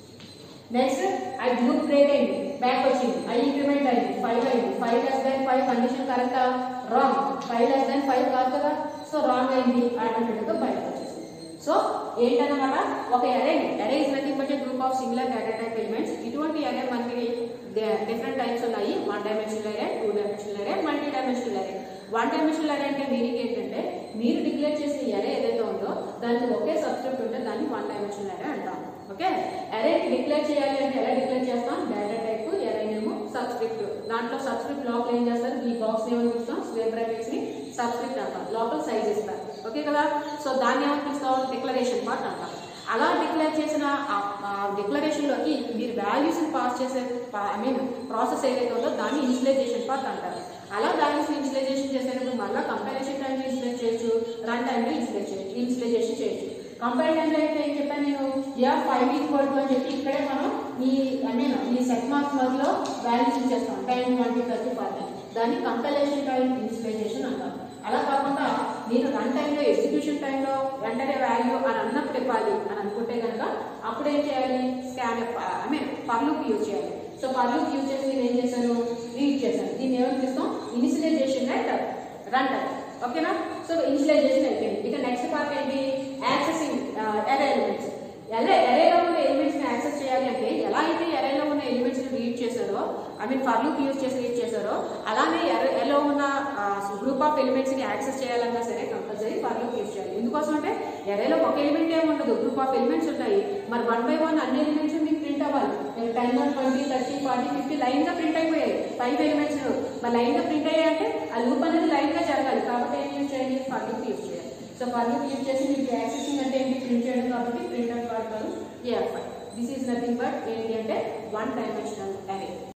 నెక్స్ట్ ఐ గ్రూప్ బ్రేక్ అయింది బ్యాక్ వచ్చింది ఐ ఇంక్రిమెంట్ అయింది ఫైవ్ అయింది five less than five condition కరెక్టా wrong five less than five కాదు కదా సో రాంగ్ అయింది ఆటోమేటిక్గా బయటకు వచ్చేసింది సో ఏంటన్నమాట ఒక array array is nothing but group of similar data type elements ఇటువంటి అరే మనకి డిఫరెంట్ టైప్స్ ఉన్నాయి one dimensional array two dimensional array multi dimensional array one dimensional array అంటే మీనింగ్ ఏంటంటే మీరు డిక్లేర్ చేసిన అరే ఏదైతే ఉందో దానికి ఒకే సబ్స్క్రిప్ట్ ఉంటే దాన్ని వన్ డైమెన్షనల్ అరే అంటాం ఓకే అరే డిక్లేర్ చేయాలి అంటే ఎలా డిక్లేర్ చేస్తాం డేటా టైప్ అరే నేమో సబ్స్క్రిప్ట్ దాంట్లో సబ్స్క్రిప్ట్ లోపల ఏం చేస్తారు ఈ బాక్స్ ఏమని పిలుస్తాం స్క్వేర్ బ్రాకెట్స్ ని సబ్స్క్రిప్ట్ అంటాం లోపల సైజ్ ఇస్తారు ఓకే కదా సో దాన్ని ఏమని పిలుస్తాం డిక్లరేషన్ పార్ట్ అంటాం అలా డిక్లేర్ చేసిన డిక్లరేషన్ లోకి మీరు వాల్యూస్ పాస్ చేసే ఐ మీన్ ప్రాసెస్ ఏదైతే ఉందో దాన్ని ఇన్స్టలైజేషన్ పార్ట్ అంటారు అలా వాల్యూస్ ఇన్స్టలైజేషన్ చేసేటప్పుడు మళ్ళీ కంపారిజన్ టైం ఇన్స్టలేట్ చేయొచ్చు రన్ టైంలో ఇన్స్టలేట్ చేయొచ్చు ఇన్స్టలైజేషన్ చేయొచ్చు కంపేర్ టైంలో అయితే ఏం చెప్పాను నేను యా ఫైవ్ ఈక్వల్ టు అని చెప్పి ఇక్కడే మనం ఈ ఐ మీన్ ఈ సెట్ మార్క్స్ మధ్యలో వాల్యూస్ ఇచ్చేస్తాం టైం ట్వంటీ థర్టీ ఫార్టీ దాన్ని కంపైలేషన్ టైం ఇన్స్టలైజేషన్ అంటారు అలా కాకుండా నేను రన్ టైంలో ఎగ్జిక్యూషన్ టైంలో వెంటనే వాల్యూ అని అన్నప్పుడు ఇవ్వాలి అని అనుకుంటే కనుక అప్పుడు ఏం చేయాలి స్కాన్ ఐ మీన్ పర్లుకి యూజ్ చేయాలి సో పర్లుకి యూజ్ చేసి నేను ఏం చేశాను రీడ్ చేశాను దీన్ని ఏమని పిలుస్తాం ఇనిషియలైజేషన్ అండ్ రన్ టైం ఓకేనా సో ఇనిషియలైజేషన్ అయిపోయింది ఇక నెక్స్ట్ పార్ట్ ఏంటి యాక్సెసింగ్ ఎరే ఎలిమెంట్స్ ఎలా ఎరేలో ఉన్న ఎలిమెంట్స్ ని యాక్సెస్ చేయాలి అంటే ఎలా అయితే ఎరేలో ఉన్న ఎలిమెంట్స్ ని రీడ్ చేశారో I mean for loop use చేసి రీడ్ చేశారో అలానే ఎరేలో ఉన్న గ్రూప్ ఆఫ్ ఎలిమెంట్స్ ని యాక్సెస్ చేయాలన్నా సరే కంపల్సరీ ఫర్ లూప్ యూజ్ చేయాలి ఎందుకోసం అంటే ఎరేలో ఒక ఎలిమెంట్ ఏమి ఉండదు గ్రూప్ ఆఫ్ ఎలిమెంట్స్ ఉంటాయి మరి వన్ బై వన్ అన్ని ఎలిమెంట్స్ మీకు ప్రింట్ అవ్వాలి ten one twenty thirty forty fifty line గా ప్రింట్ అయిపోయాయి ఫైవ్ ఎలిమెంట్స్ మరి లైన్ గా ప్రింట్ అయ్యాయి అంటే ఆ లూప్ అనేది లైన్ గా జరగాలి కాబట్టి ఏం యూజ్ చేయాలి ఫర్ లూప్ యూజ్ చేయాలి సో ఫర్ లూప్ యూజ్ చేసి మీకు యాక్సెసింగ్ అంటే ఏంటి ప్రింట్ చేయడం కాబట్టి ప్రింట్ అని వాడతారు AFI this is nothing but ఏంటి అంటే వన్ డైమెన్షనల్ అరే